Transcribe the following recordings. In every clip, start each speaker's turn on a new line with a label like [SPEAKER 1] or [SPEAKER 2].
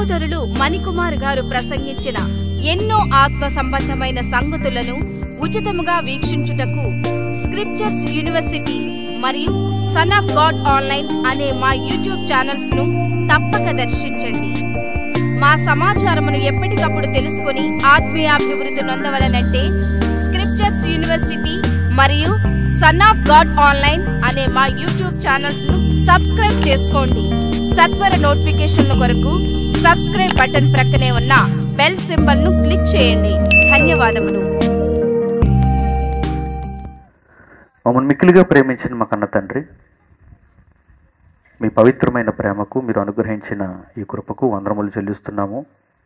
[SPEAKER 1] సహోదరులు మణికుమార్ గారు ప్రసంగించిన ఎన్నో ఆత్మ సంబంధమైన సంగతులను ఉచితముగా వీక్షించుటకు స్క్రిప్చర్స్ యూనివర్సిటీ మరియు సన్ ఆఫ్ గాడ్ ఆన్లైన్ అనే మా యూట్యూబ్ ఛానల్స్ ను తప్పక దర్శించండి మా సమాచారమును ఎప్పటికప్పుడు తెలుసుకొని ఆత్మీయాభివృద్ధి నొందవలనంటే స్క్రిప్చర్స్ యూనివర్సిటీ మరియు సన్ ఆఫ్ గాడ్ ఆన్లైన్ అనే మా యూట్యూబ్ ఛానల్స్ ను సబ్స్క్రైబ్ చేసుకోండి సత్వర నోటిఫికేషన్ల కొరకు సబ్స్క్రైబ్ బటన్ ప్రక్కనే ఉన్న బెల్ సింబల్ ను క్లిక్ చేయండి ధన్యవాదములు
[SPEAKER 2] మమ్మల్ని మిక్కిలిగా ప్రేమించిన మా కన్న తండ్రి మీ పవిత్రమైన ప్రేమకు మీరు అనుగ్రహించిన ఈ కృపకు వందరములు చెల్లిస్తున్నాము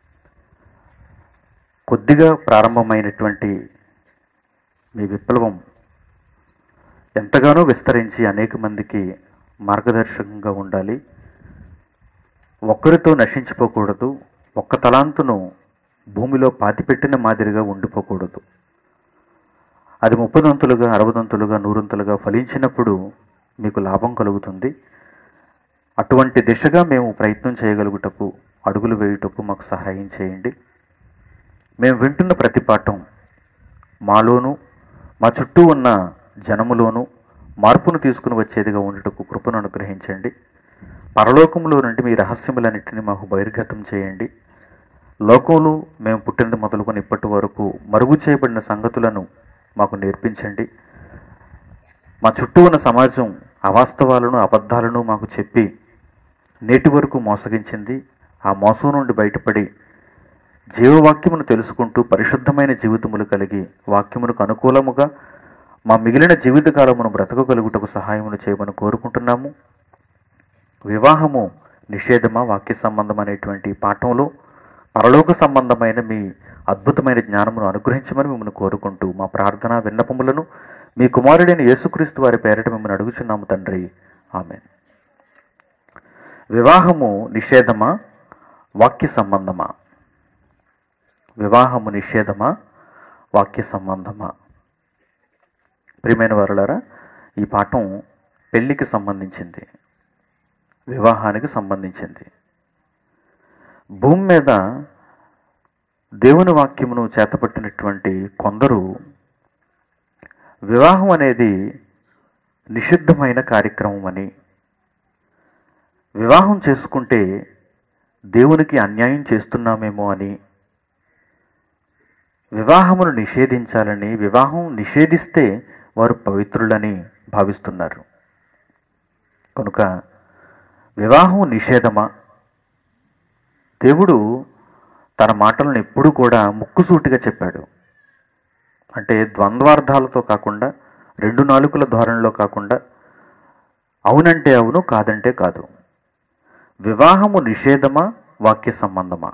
[SPEAKER 2] కొద్దిగా ప్రారంభమైనటువంటి మీ విప్లవం ఎంతగానో విస్తరించి అనేక మందికి మార్గదర్శకంగా ఉండాలి ఒక్కరితో నశించిపోకూడదు ఒక్క తలాంతును భూమిలో పాతిపెట్టిన మాదిరిగా ఉండిపోకూడదు అది ముప్పదంతులుగా అరవదంతులుగా నూరంతులుగా ఫలించినప్పుడు మీకు లాభం కలుగుతుంది అటువంటి దిశగా మేము ప్రయత్నం చేయగలుగుటకు అడుగులు వేయుటకు మాకు సహాయం చేయండి మేము వింటున్న ప్రతి పాఠం మాలోను మా చుట్టూ ఉన్న జనములోను మార్పును తీసుకుని వచ్చేదిగా ఉండటకు కృపను అనుగ్రహించండి పరలోకంలో నుండి మీ రహస్యములన్నింటినీ మాకు బహిర్గతం చేయండి లోకంలో మేము పుట్టినది మొదలుకొని ఇప్పటి వరకు మరుగు చేయబడిన సంగతులను మాకు నేర్పించండి మా చుట్టూ ఉన్న సమాజం అవాస్తవాలను అబద్ధాలను మాకు చెప్పి నేటి వరకు మోసగించింది ఆ మోసం నుండి బయటపడి జీవవాక్యమును తెలుసుకుంటూ పరిశుద్ధమైన జీవితములు కలిగి వాక్యమునకు అనుకూలముగా మా మిగిలిన జీవితకాలమును బ్రతకగలుగుటకు సహాయమును చేయమని కోరుకుంటున్నాము వివాహము నిషేధమా వాక్య సంబంధం అనేటువంటి పాఠంలో పరలోక సంబంధమైన మీ అద్భుతమైన జ్ఞానమును అనుగ్రహించమని మిమ్మల్ని కోరుకుంటూ మా ప్రార్థన విన్నపములను మీ కుమారుడైన యేసుక్రీస్తు వారి పేరట మిమ్మల్ని అడుగుచున్నాము తండ్రి ఆమె వివాహము నిషేధమా వాక్య సంబంధమా వివాహము నిషేధమా వాక్య సంబంధమా ప్రియమైన వారులారా ఈ పాఠం పెళ్లికి సంబంధించింది వివాహానికి సంబంధించింది భూమి మీద దేవుని వాక్యమును చేతపట్టినటువంటి కొందరు వివాహం అనేది నిషిద్ధమైన కార్యక్రమం అని వివాహం చేసుకుంటే దేవునికి అన్యాయం చేస్తున్నామేమో అని వివాహమును నిషేధించాలని వివాహం నిషేధిస్తే వారు పవిత్రులని భావిస్తున్నారు కనుక వివాహం నిషేధమా దేవుడు తన మాటలను ఎప్పుడూ కూడా ముక్కుసూటిగా చెప్పాడు అంటే ద్వంద్వార్థాలతో కాకుండా రెండు నాలుకల ధోరణిలో కాకుండా అవునంటే అవును కాదంటే కాదు వివాహము నిషేధమా వాక్య సంబంధమా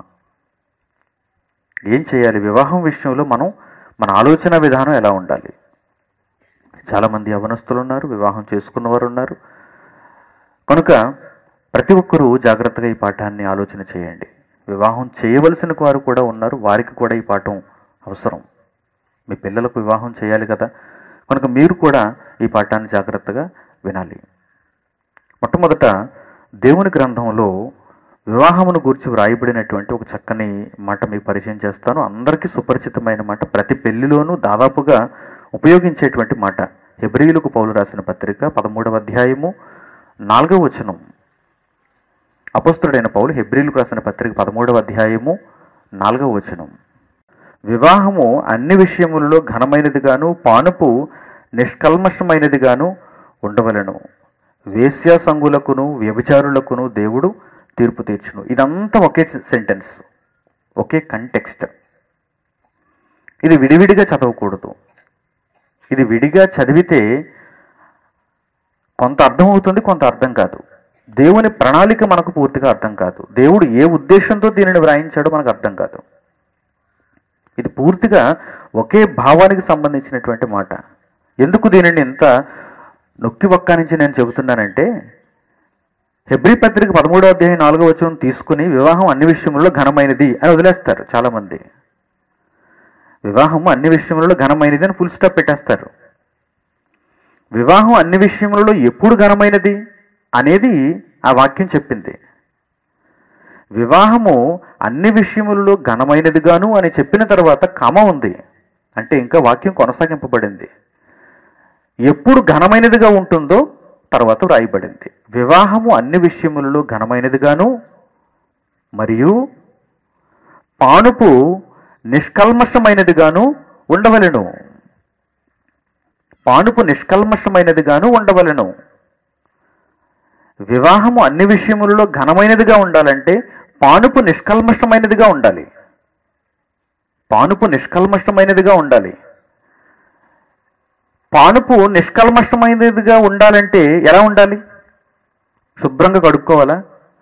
[SPEAKER 2] ఏం చేయాలి వివాహం విషయంలో మనం మన ఆలోచన విధానం ఎలా ఉండాలి చాలామంది యవనస్తులు ఉన్నారు వివాహం చేసుకున్నవారు ఉన్నారు కనుక ప్రతి ఒక్కరూ జాగ్రత్తగా ఈ పాఠాన్ని ఆలోచన చేయండి వివాహం చేయవలసిన వారు కూడా ఉన్నారు వారికి కూడా ఈ పాఠం అవసరం మీ పిల్లలకు వివాహం చేయాలి కదా కనుక మీరు కూడా ఈ పాఠాన్ని జాగ్రత్తగా వినాలి మొట్టమొదట దేవుని గ్రంథంలో వివాహమును గురించి వ్రాయబడినటువంటి ఒక చక్కని మాట మీకు పరిచయం చేస్తాను అందరికీ సుపరిచితమైన మాట ప్రతి పెళ్లిలోనూ దాదాపుగా ఉపయోగించేటువంటి మాట హెబ్రియులకు పౌలు రాసిన పత్రిక పదమూడవ అధ్యాయము నాలుగవ వచనం అపస్తుడైన పౌలు హెబ్రిలకు రాసిన పత్రిక పదమూడవ అధ్యాయము నాలుగవ వచనం వివాహము అన్ని విషయములలో ఘనమైనదిగాను పానుపు నిష్కల్మషమైనదిగాను ఉండవలను వేశ్యా సంగులకును వ్యభిచారులకును దేవుడు తీర్పు తీర్చును ఇదంతా ఒకే సెంటెన్స్ ఒకే కంటెక్స్ట్ ఇది విడివిడిగా చదవకూడదు ఇది విడిగా చదివితే కొంత అర్థం అవుతుంది కొంత అర్థం కాదు దేవుని ప్రణాళిక మనకు పూర్తిగా అర్థం కాదు దేవుడు ఏ ఉద్దేశంతో దీనిని వ్రాయించాడో మనకు అర్థం కాదు ఇది పూర్తిగా ఒకే భావానికి సంబంధించినటువంటి మాట ఎందుకు దీనిని ఇంత నొక్కి ఒక్క నుంచి నేను చెబుతున్నానంటే హెబ్రి పత్రిక పదమూడో అధ్యాయం నాలుగో వచనం తీసుకుని వివాహం అన్ని విషయములలో ఘనమైనది అని వదిలేస్తారు చాలామంది వివాహం అన్ని విషయములలో ఘనమైనది అని ఫుల్ స్టాప్ పెట్టేస్తారు వివాహం అన్ని విషయములలో ఎప్పుడు ఘనమైనది అనేది ఆ వాక్యం చెప్పింది వివాహము అన్ని విషయములలో ఘనమైనదిగాను అని చెప్పిన తర్వాత కమ ఉంది అంటే ఇంకా వాక్యం కొనసాగింపబడింది ఎప్పుడు ఘనమైనదిగా ఉంటుందో తర్వాత వ్రాయబడింది వివాహము అన్ని విషయములలో ఘనమైనదిగాను మరియు పానుపు నిష్కల్మషమైనదిగాను ఉండవలెను పానుపు నిష్కల్మషమైనదిగాను ఉండవలెను వివాహము అన్ని విషయములలో ఘనమైనదిగా ఉండాలంటే పానుపు నిష్కల్మషమైనదిగా ఉండాలి పానుపు నిష్కల్మషమైనదిగా ఉండాలి పానుపు నిష్కల్మషమైనదిగా ఉండాలంటే ఎలా ఉండాలి శుభ్రంగా కడుక్కోవాలా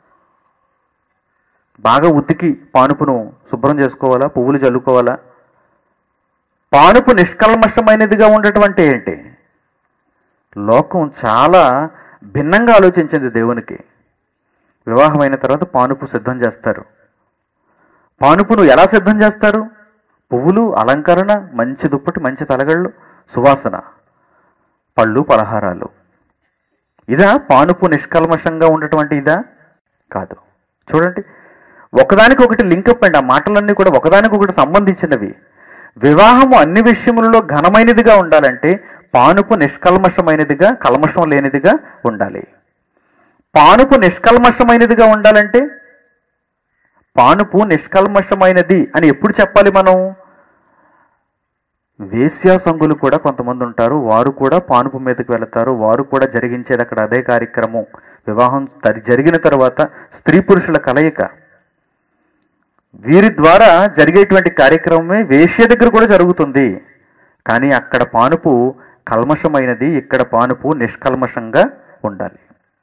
[SPEAKER 2] బాగా ఉతికి పానుపును శుభ్రం చేసుకోవాలా పువ్వులు చల్లుకోవాలా పానుపు నిష్కల్మషమైనదిగా ఉండటం అంటే ఏంటి లోకం చాలా భిన్నంగా ఆలోచించింది దేవునికి వివాహమైన తర్వాత పానుపు సిద్ధం చేస్తారు పానుపును ఎలా సిద్ధం చేస్తారు పువ్వులు అలంకరణ మంచి దుప్పటి మంచి తలగళ్ళు సువాసన పళ్ళు పలహారాలు ఇదా పానుపు నిష్కల్మషంగా ఉండటం అంటే ఇదా కాదు చూడండి ఒకదానికి ఒకటి లింకప్ అండి ఆ మాటలన్నీ కూడా ఒకదానికి ఒకటి సంబంధించినవి వివాహము అన్ని విషయములలో ఘనమైనదిగా ఉండాలంటే పానుపు నిష్కల్మషమైనదిగా కల్మషం లేనిదిగా ఉండాలి పానుపు నిష్కల్మషమైనదిగా ఉండాలంటే పానుపు నిష్కల్మషమైనది అని ఎప్పుడు చెప్పాలి మనం వేశ్యా సంఘులు కూడా కొంతమంది ఉంటారు వారు కూడా పానుపు మీదకి వెళతారు వారు కూడా జరిగించేది అక్కడ అదే కార్యక్రమం వివాహం తరి- జరిగిన తర్వాత స్త్రీ పురుషుల కలయిక వీరి ద్వారా జరిగేటువంటి కార్యక్రమమే వేశ్య దగ్గర కూడా జరుగుతుంది కానీ అక్కడ పానుపు కల్మషమైనది ఇక్కడ పానుపు నిష్కల్మషంగా ఉండాలి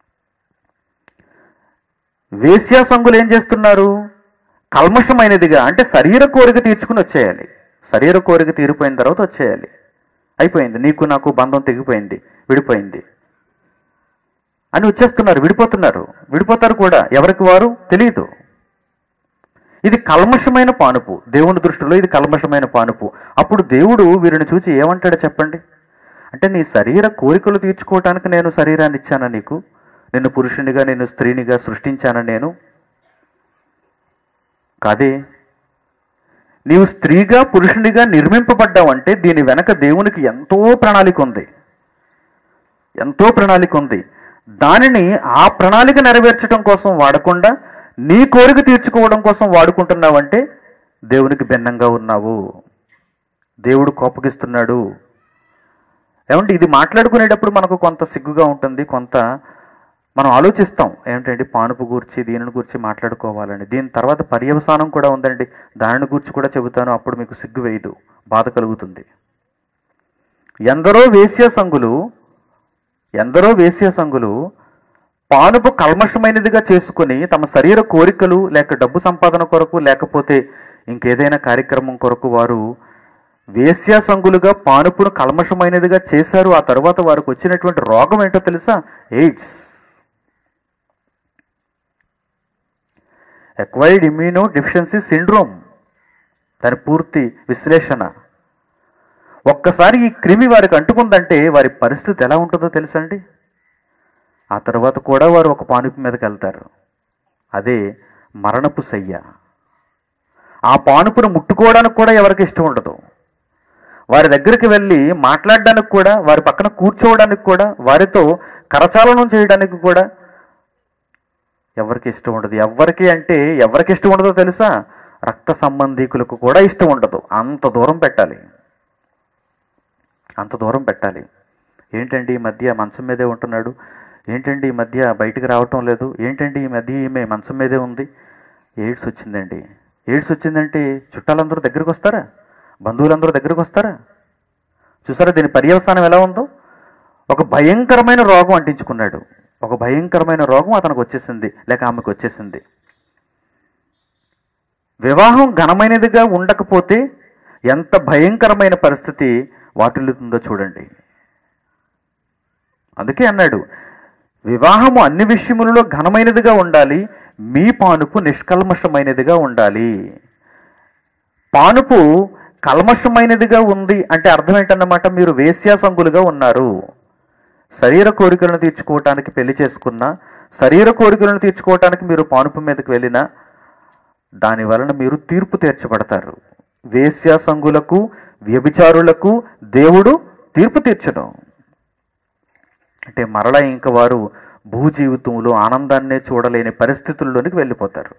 [SPEAKER 2] వేశ్యా సంఘులు ఏం చేస్తున్నారు కల్మషమైనదిగా అంటే శరీర కోరిక తీర్చుకుని వచ్చేయాలి శరీర కోరిక తీరిపోయిన తర్వాత వచ్చేయాలి అయిపోయింది నీకు నాకు బంధం తెగిపోయింది విడిపోయింది అని వచ్చేస్తున్నారు విడిపోతున్నారు విడిపోతారు కూడా ఎవరికి వారు తెలియదు ఇది కల్మషమైన పానుపు దేవుని దృష్టిలో ఇది కల్మషమైన పానుపు అప్పుడు దేవుడు వీరిని చూసి ఏమంటాడో చెప్పండి అంటే నీ శరీర కోరికలు తీర్చుకోవటానికి నేను శరీరాన్ని ఇచ్చానా నీకు నిన్ను పురుషునిగా నేను స్త్రీనిగా సృష్టించానా నేను కాదే నీవు స్త్రీగా పురుషునిగా నిర్మింపబడ్డావంటే దీని వెనక దేవునికి ఎంతో ప్రణాళిక ఉంది ఎంతో ప్రణాళిక ఉంది దానిని ఆ ప్రణాళిక నెరవేర్చడం కోసం వాడకుండా నీ కోరిక తీర్చుకోవడం కోసం వాడుకుంటున్నావంటే దేవునికి భిన్నంగా ఉన్నావు దేవుడు కోపగిస్తున్నాడు ఏమంటే ఇది మాట్లాడుకునేటప్పుడు మనకు కొంత సిగ్గుగా ఉంటుంది కొంత మనం ఆలోచిస్తాం ఏమిటంటే పానుపు గురించి దీనిని గురించి మాట్లాడుకోవాలని దీని తర్వాత పర్యవసానం కూడా ఉందండి దానిని గురించి కూడా చెబుతాను అప్పుడు మీకు సిగ్గు వేయదు బాధ కలుగుతుంది ఎందరో వేశ్య సంఘులు ఎందరో వేశ్య సంఘులు పానుపు కల్మషమైనదిగా చేసుకుని తమ శరీర కోరికలు లేక డబ్బు సంపాదన కొరకు లేకపోతే ఇంకేదైనా కార్యక్రమం కొరకు వారు వేశ్యా సంఘులుగా పానుపును కల్మషమైనదిగా చేశారు ఆ తర్వాత వారికి వచ్చినటువంటి రోగం ఏంటో తెలుసా AIDS acquired immunodeficiency syndrome దాని పూర్తి విశ్లేషణ ఒక్కసారి ఈ క్రిమి వారికి అంటుకుందంటే వారి పరిస్థితి ఎలా ఉంటుందో తెలుసండి ఆ తర్వాత కూడా వారు ఒక పానుపు మీదకి వెళ్తారు అదే మరణపు శయ్య ఆ పానుపును ముట్టుకోవడానికి కూడా ఎవరికి ఇష్టం ఉండదు వారి దగ్గరికి వెళ్ళి మాట్లాడడానికి కూడా వారి పక్కన కూర్చోవడానికి కూడా వారితో కరచాలనం చేయడానికి కూడా ఎవరికి ఇష్టం ఉండదు ఎవరికి అంటే ఎవరికి ఇష్టం ఉండదో తెలుసా రక్త సంబంధీకులకు కూడా ఇష్టం ఉండదు అంత దూరం పెట్టాలి అంత దూరం పెట్టాలి ఏంటండి ఈ మధ్య మంచం మీదే ఉంటున్నాడు ఏంటండి ఈ మధ్య బయటికి రావటం లేదు ఏంటండి ఈ మధ్య ఈమె మంచం మీదే ఉంది ఎయిడ్స్ వచ్చిందండి ఎయిడ్స్ వచ్చిందంటే చుట్టాలందరూ దగ్గరికి వస్తారా బంధువులందరూ దగ్గరికి వస్తారా చూసారా దీని పర్యవసానం ఎలా ఉందో ఒక భయంకరమైన రోగం అంటించుకున్నాడు ఒక భయంకరమైన రోగం అతనికి వచ్చేసింది లేక ఆమెకు వచ్చేసింది వివాహం ఘనమైనదిగా ఉండకపోతే ఎంత భయంకరమైన పరిస్థితి వాటిల్లుతుందో చూడండి అందుకే అన్నాడు వివాహము అన్ని విషయములలో ఘనమైనదిగా ఉండాలి మీ పానుపు నిష్కల్మషమైనదిగా ఉండాలి పానుపు కల్మషమైనదిగా ఉంది అంటే అర్థం ఏంటన్నమాట మీరు వేశ్యాసంగులుగా ఉన్నారు శరీర కోరికలను తీర్చుకోవటానికి పెళ్లి చేసుకున్నా శరీర కోరికలను తీర్చుకోవటానికి మీరు పానుపు మీదకి వెళ్ళినా దాని వలన మీరు తీర్పు తీర్చబడతారు వేశ్య సంగులకు వ్యభిచారులకు దేవుడు తీర్పు తీర్చను అంటే మరలా ఇంక వారు భూ జీవితంలో ఆనందాన్నే చూడలేని పరిస్థితుల్లోనికి వెళ్ళిపోతారు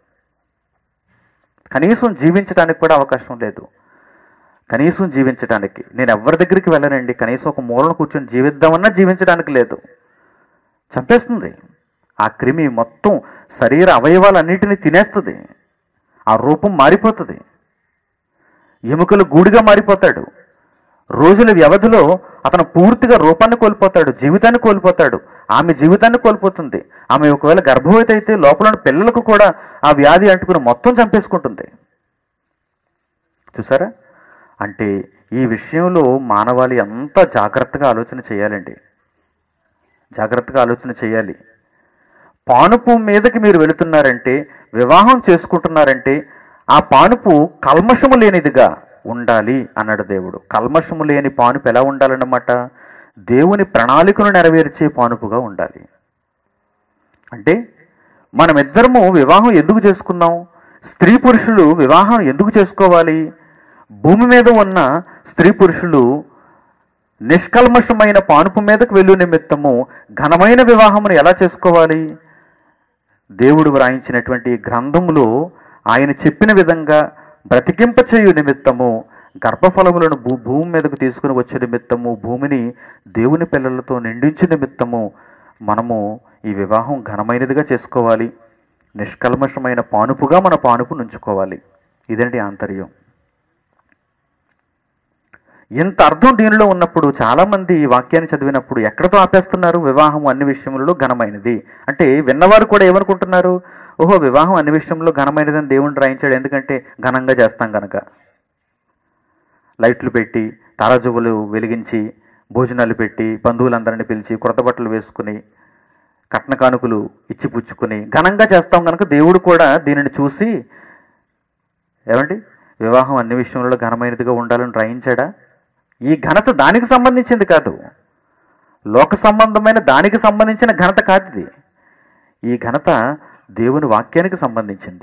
[SPEAKER 2] కనీసం జీవించడానికి కూడా అవకాశం లేదు కనీసం జీవించడానికి నేను ఎవరి దగ్గరికి వెళ్ళనండి కనీసం ఒక మూలను కూర్చొని జీవిద్దామన్నా జీవించడానికి లేదు చంపేస్తుంది ఆ క్రిమి మొత్తం శరీర అవయవాలన్నిటిని తినేస్తుంది ఆ రూపం మారిపోతుంది ఎముకలు గూడిగా మారిపోతాడు రోజుల వ్యవధిలో అతను పూర్తిగా రూపాన్ని కోల్పోతాడు జీవితాన్ని కోల్పోతాడు ఆమె జీవితాన్ని కోల్పోతుంది ఆమె ఒకవేళ గర్భవతి అయితే లోపల ఉన్న పిల్లలకు కూడా ఆ వ్యాధి అంటుకుని మొత్తం చంపేసుకుంటుంది చూసారా అంటే ఈ విషయంలో మానవాళి ఎంత జాగ్రత్తగా ఆలోచన చేయాలండి జాగ్రత్తగా ఆలోచన చేయాలి పానుపు మీదకి మీరు వెళుతున్నారంటే వివాహం చేసుకుంటున్నారంటే ఆ పానుపు కల్మషము లేనిదిగా ఉండాలి అన్నాడు దేవుడు కల్మషము లేని పానుపు ఎలా ఉండాలన్నమాట దేవుని ప్రణాళికను నెరవేర్చే పానుపుగా ఉండాలి అంటే మనమిద్దరము వివాహం ఎందుకు చేసుకున్నాం స్త్రీ పురుషులు వివాహం ఎందుకు చేసుకోవాలి భూమి మీద ఉన్న స్త్రీ పురుషులు నిష్కల్మషమైన పానుపు మీదకు వెళ్ళు నిమిత్తము ఘనమైన వివాహమును ఎలా చేసుకోవాలి దేవుడు వ్రాయించినటువంటి గ్రంథములో ఆయన చెప్పిన విధంగా బ్రతికింపచేయు నిమిత్తము గర్భఫలములను భూ భూమి మీదకు తీసుకుని వచ్చే నిమిత్తము భూమిని దేవుని పిల్లలతో నిండించే నిమిత్తము మనము ఈ వివాహం ఘనమైనదిగా చేసుకోవాలి నిష్కల్మషమైన పానుపుగా మన పానుపు నుంచుకోవాలి ఇదండి ఆంతర్యం ఇంత అర్థం దీనిలో ఉన్నప్పుడు చాలామంది ఈ వాక్యాన్ని చదివినప్పుడు ఎక్కడతో ఆపేస్తున్నారు వివాహం అన్ని విషయములలో ఘనమైనది అంటే విన్నవారు కూడా ఏమనుకుంటున్నారు ఓహో వివాహం అన్ని విషయంలో ఘనమైనదని దేవుని రాయించాడు ఎందుకంటే ఘనంగా చేస్తాం కనుక లైట్లు పెట్టి తారాజువులు వెలిగించి భోజనాలు పెట్టి బంధువులందరినీ పిలిచి కొత్త బట్టలు వేసుకుని కట్న కానుకలు ఇచ్చి పుచ్చుకుని ఘనంగా చేస్తాం కనుక దేవుడు కూడా దీనిని చూసి ఏమండి వివాహం అన్ని విషయంలో ఘనమైనదిగా ఉండాలని రాయించాడా ఈ ఘనత దానికి సంబంధించింది కాదు లోక సంబంధమైన దానికి సంబంధించిన ఘనత కాదు ఇది ఈ ఘనత దేవుని వాక్యానికి సంబంధించింది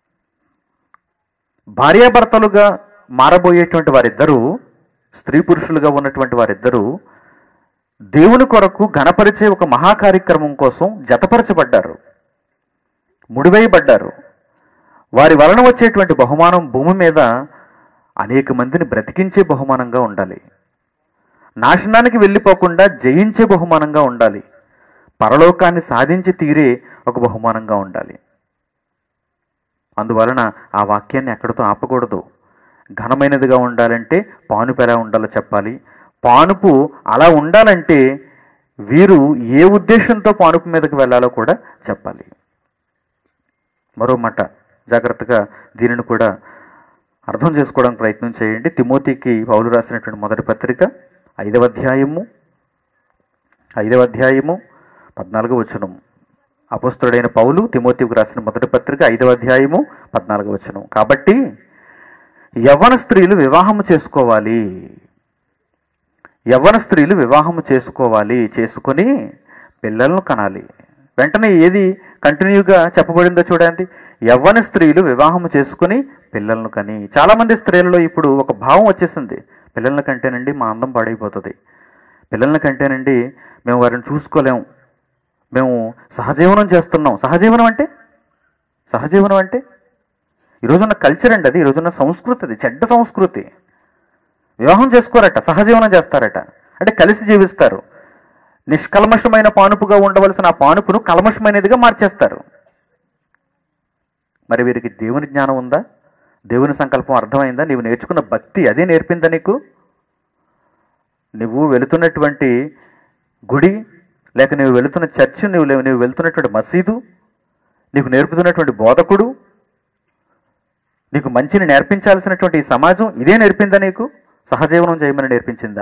[SPEAKER 2] భార్యాభర్తలుగా మారబోయేటువంటి వారిద్దరూ స్త్రీ పురుషులుగా ఉన్నటువంటి వారిద్దరూ దేవుని కొరకు ఘనపరిచే ఒక మహాకార్యక్రమం కోసం జతపరచబడ్డారు ముడివేయబడ్డారు వారి వలన వచ్చేటువంటి బహుమానం భూమి మీద అనేక మందిని బ్రతికించే బహుమానంగా ఉండాలి నాశనానికి వెళ్ళిపోకుండా జయించే బహుమానంగా ఉండాలి పరలోకాన్ని సాధించి తీరే ఒక బహుమానంగా ఉండాలి అందువలన ఆ వాక్యాన్ని ఎక్కడితో ఆపకూడదు ఘనమైనదిగా ఉండాలంటే పానుపు ఎలా ఉండాలో చెప్పాలి పానుపు అలా ఉండాలంటే వీరు ఏ ఉద్దేశంతో పానుపు మీదకి వెళ్ళాలో కూడా చెప్పాలి మరో మాట జాగ్రత్తగా దీనిని కూడా అర్థం చేసుకోవడానికి ప్రయత్నం చేయండి తిమోతికి పౌలు రాసినటువంటి మొదటి పత్రిక ఐదవ అధ్యాయము ఐదవ అధ్యాయము పద్నాలుగు వచనం అపస్తుడైన పౌలు తిమోతికి రాసిన మొదటి పత్రిక ఐదవ అధ్యాయము పద్నాలుగు వచనం కాబట్టి యవ్వన స్త్రీలు వివాహము చేసుకోవాలి యవ్వన స్త్రీలు వివాహము చేసుకోవాలి చేసుకొని పిల్లలను కనాలి వెంటనే ఏది కంటిన్యూగా చెప్పబడిందో చూడండి యవ్వన స్త్రీలు వివాహము చేసుకుని పిల్లలను కని చాలామంది స్త్రీలలో ఇప్పుడు ఒక భావం వచ్చేసింది పిల్లల కంటేనండి మా అందం పాడైపోతుంది పిల్లల కంటేనండి మేము వారిని చూసుకోలేము మేము సహజీవనం చేస్తున్నాం సహజీవనం అంటే సహజీవనం అంటే ఈరోజున్న కల్చర్ అండి అది ఈరోజున్న సంస్కృతి అది చెడ్డ సంస్కృతి వివాహం చేసుకోరట సహజీవనం చేస్తారట అంటే కలిసి జీవిస్తారు నిష్కల్మషమైన పానుపుగా ఉండవలసిన ఆ పానుపును కల్మషమైనదిగా మార్చేస్తారు మరి వీరికి దేవుని జ్ఞానం ఉందా దేవుని సంకల్పం అర్థమైందా నీవు నేర్చుకున్న భక్తి అదే నేర్పిందా నీకు నువ్వు వెళుతున్నటువంటి గుడి లేక నువ్వు వెళుతున్న చర్చ్ నువ్వు లే- నువ్వు వెళ్తున్నటువంటి మసీదు నీకు నేర్పుతున్నటువంటి బోధకుడు నీకు మంచిని నేర్పించాల్సినటువంటి ఈ సమాజం ఇదే నేర్పిందా నీకు సహజీవనం చేయమని నేర్పించిందా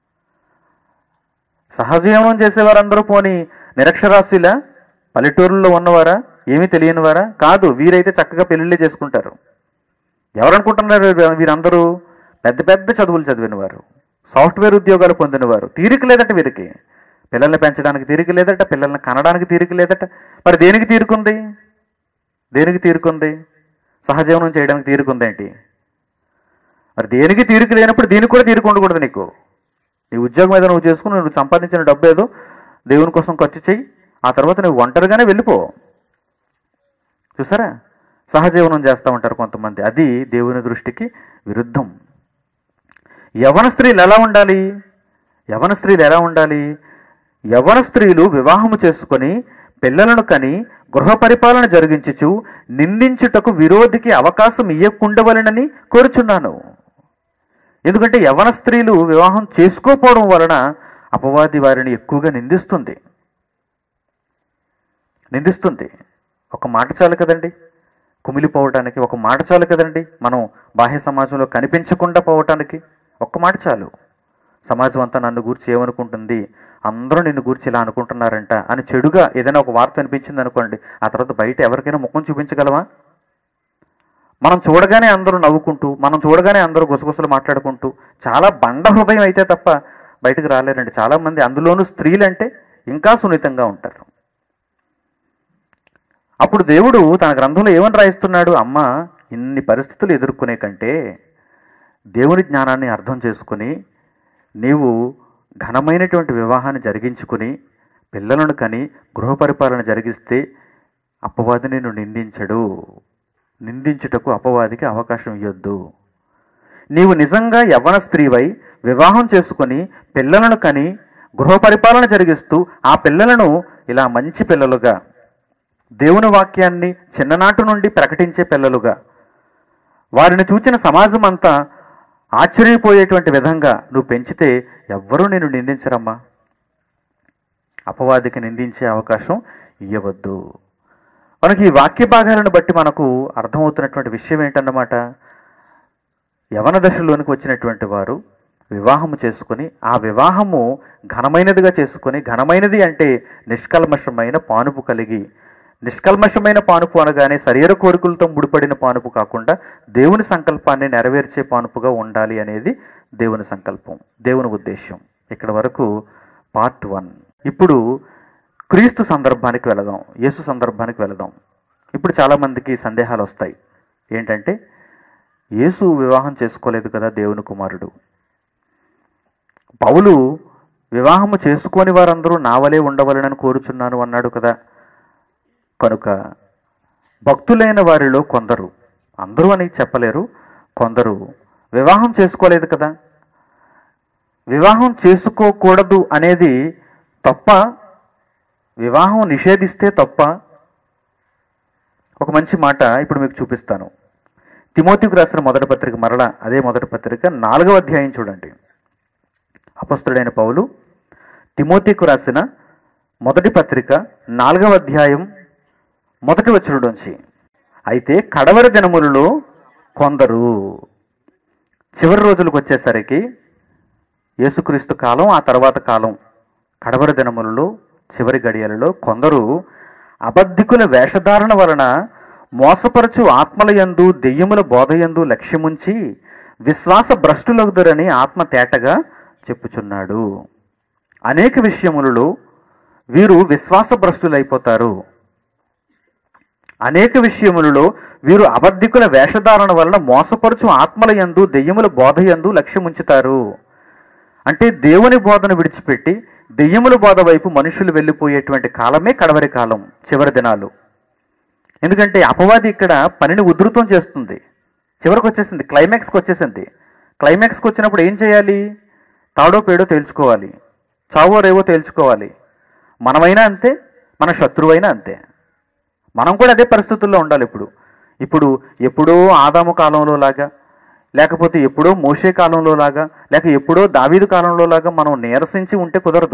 [SPEAKER 2] సహజీవనం చేసేవారందరూ పోని నిరక్షరాస్యులా పల్లెటూరుల్లో ఉన్నవారా ఏమీ తెలియని వారా కాదు వీరైతే చక్కగా పెళ్ళిళ్ళే చేసుకుంటారు ఎవరనుకుంటున్నారు వీ- వీరందరూ పెద్ద పెద్ద చదువులు చదివినవారు సాఫ్ట్వేర్ ఉద్యోగాలు పొందినవారు తీరిక లేదట వీరికి పిల్లల్ని పెంచడానికి తీరిక లేదట పిల్లల్ని కనడానికి తీరిక లేదట మరి దేనికి తీరుకుంది దేనికి తీరుకుంది సహజీవనం చేయడానికి తీరుకుందేంటి మరి దేనికి తీరిక లేనప్పుడు దీనికి కూడా తీరిక ఉండకూడదు నీకు నీ ఉద్యోగం ఏదో నువ్వు చేసుకుని నువ్వు సంపాదించిన డబ్బు ఏదో దేవుని కోసం ఖర్చు చెయ్యి ఆ తర్వాత నువ్వు ఒంటరిగానే వెళ్ళిపో చూసారా సహజీవనం చేస్తూ ఉంటారు కొంతమంది అది దేవుని దృష్టికి విరుద్ధం యవన స్త్రీలు ఎలా ఉండాలి యవన స్త్రీలు ఎలా ఉండాలి యవన స్త్రీలు వివాహము చేసుకొని పిల్లలను కని గృహ పరిపాలన జరిగించుచు నిందించుటకు విరోధికి అవకాశం ఇయ్యకుండవలెనని కోరుచున్నాను ఎందుకంటే యవన స్త్రీలు వివాహం చేసుకోపోవడం వలన అపవాది వారిని ఎక్కువగా నిందిస్తుంది నిందిస్తుంది ఒక మాట చాలు కదండి కుమిలిపోవటానికి ఒక మాట చాలు కదండి మనం బాహ్య సమాజంలో కనిపించకుండా పోవటానికి ఒక్క మాట చాలు సమాజం అంతా నన్ను గురించి ఏమనుకుంటుంది అందరూ నిన్ను గురించి ఇలా అనుకుంటున్నారంట అని చెడుగా ఏదైనా ఒక వార్త అనిపించింది అనుకోండి ఆ తర్వాత బయట ఎవరికైనా ముఖం చూపించగలవా మనం చూడగానే అందరూ నవ్వుకుంటూ మనం చూడగానే అందరూ గుసగుసలు మాట్లాడుకుంటూ చాలా బండ హృదయం అయితే తప్ప బయటకు రాలేరండి చాలామంది అందులోనూ స్త్రీలంటే ఇంకా సున్నితంగా ఉంటారు అప్పుడు దేవుడు తన గ్రంథంలో ఏమని రాయిస్తున్నాడు అమ్మ ఇన్ని పరిస్థితులు ఎదుర్కొనే కంటే దేవుని జ్ఞానాన్ని అర్థం చేసుకుని నీవు ఘనమైనటువంటి వివాహాన్ని జరిగించుకుని పిల్లలను కని గృహ పరిపాలన జరిగిస్తే అపవాది నిన్ను నిందించడు నిందించుటకు అపవాదికి అవకాశం ఇవ్వద్దు నీవు నిజంగా యవ్వన స్త్రీవై వివాహం చేసుకొని పిల్లలను కని గృహ పరిపాలన జరిగిస్తూ ఆ పిల్లలను ఇలా మంచి పిల్లలుగా దేవుని వాక్యాన్ని చిన్ననాటి నుండి ప్రకటించే పిల్లలుగా వారిని చూచిన సమాజం అంతా ఆశ్చర్యపోయేటువంటి విధంగా నువ్వు పెంచితే ఎవ్వరూ నేను నిందించరమ్మా అపవాదికి నిందించే అవకాశం ఇవ్వవద్దు మనకి ఈ వాక్య భాగాలను బట్టి మనకు అర్థమవుతున్నటువంటి విషయం ఏంటన్నమాట యవన దశలోనికి వచ్చినటువంటి వారు వివాహము చేసుకొని ఆ వివాహము ఘనమైనదిగా చేసుకొని ఘనమైనది అంటే నిష్కల్మషమైన పానుపు కలిగి నిష్కల్మషమైన పానుపు అనగానే శరీర కోరికలతో ముడిపడిన పానుపు కాకుండా దేవుని సంకల్పాన్ని నెరవేర్చే పానుపుగా ఉండాలి అనేది దేవుని సంకల్పం దేవుని ఉద్దేశం ఇక్కడ వరకు పార్ట్ వన్ ఇప్పుడు క్రీస్తు సందర్భానికి వెళదాం యేసు సందర్భానికి వెళదాం ఇప్పుడు చాలామందికి సందేహాలు వస్తాయి ఏంటంటే యేసు వివాహం చేసుకోలేదు కదా దేవుని కుమారుడు పౌలు వివాహము చేసుకోని వారందరూ నావలే ఉండవలనని కోరుచున్నాను అన్నాడు కదా కనుక భక్తులైన వారిలో కొందరు అందరూ అని చెప్పలేరు కొందరు వివాహం చేసుకోలేదు కదా వివాహం చేసుకోకూడదు అనేది తప్ప వివాహం నిషేధిస్తే తప్ప ఒక మంచి మాట ఇప్పుడు మీకు చూపిస్తాను తిమోతికి రాసిన మొదటి పత్రిక మరల అదే మొదటి పత్రిక నాలుగవ అధ్యాయం చూడండి అపస్తుడైన పౌలు తిమోతికు రాసిన మొదటి పత్రిక నాలుగవ అధ్యాయం మొదటి వచనంలోంచి అయితే కడవరి దినములలో కొందరు చివరి రోజులకు వచ్చేసరికి యేసుక్రీస్తు కాలం ఆ తర్వాత కాలం కడవరి దినములలో చివరి గడియలలో కొందరు అబద్ధికుల వేషధారణ వలన మోసపరచు ఆత్మలయందు దెయ్యముల బోధయందు లక్ష్యముంచి విశ్వాస భ్రష్టులగుదరని ఆత్మ తేటగా చెప్పుచున్నాడు అనేక విషయములలో వీరు విశ్వాస భ్రష్టులైపోతారు అనేక విషయములలో వీరు అబద్ధికుల వేషధారణ వలన మోసపరుచు ఆత్మల యందు దెయ్యముల బోధ యందు లక్ష్యముంచుతారు అంటే దేవుని బోధను విడిచిపెట్టి దెయ్యముల బోధ వైపు మనుషులు వెళ్ళిపోయేటువంటి కాలమే కడవరి కాలం చివరి దినాలు ఎందుకంటే అపవాది ఇక్కడ పనిని ఉధృతం చేస్తుంది చివరికి వచ్చేసింది క్లైమాక్స్కి వచ్చేసింది క్లైమాక్స్కి వచ్చినప్పుడు ఏం చేయాలి తాడో పేడో తేల్చుకోవాలి చావో రేవో తేల్చుకోవాలి మనమైనా అంతే మన శత్రువైనా అంతే మనం కూడా అదే పరిస్థితుల్లో ఉండాలి ఇప్పుడు ఇప్పుడు ఎప్పుడో ఆదాము కాలంలో లాగా లేకపోతే ఎప్పుడో మోషే కాలంలో లాగా లేక ఎప్పుడో దావీదు కాలంలో లాగా మనం నీరసించి ఉంటే కుదరదు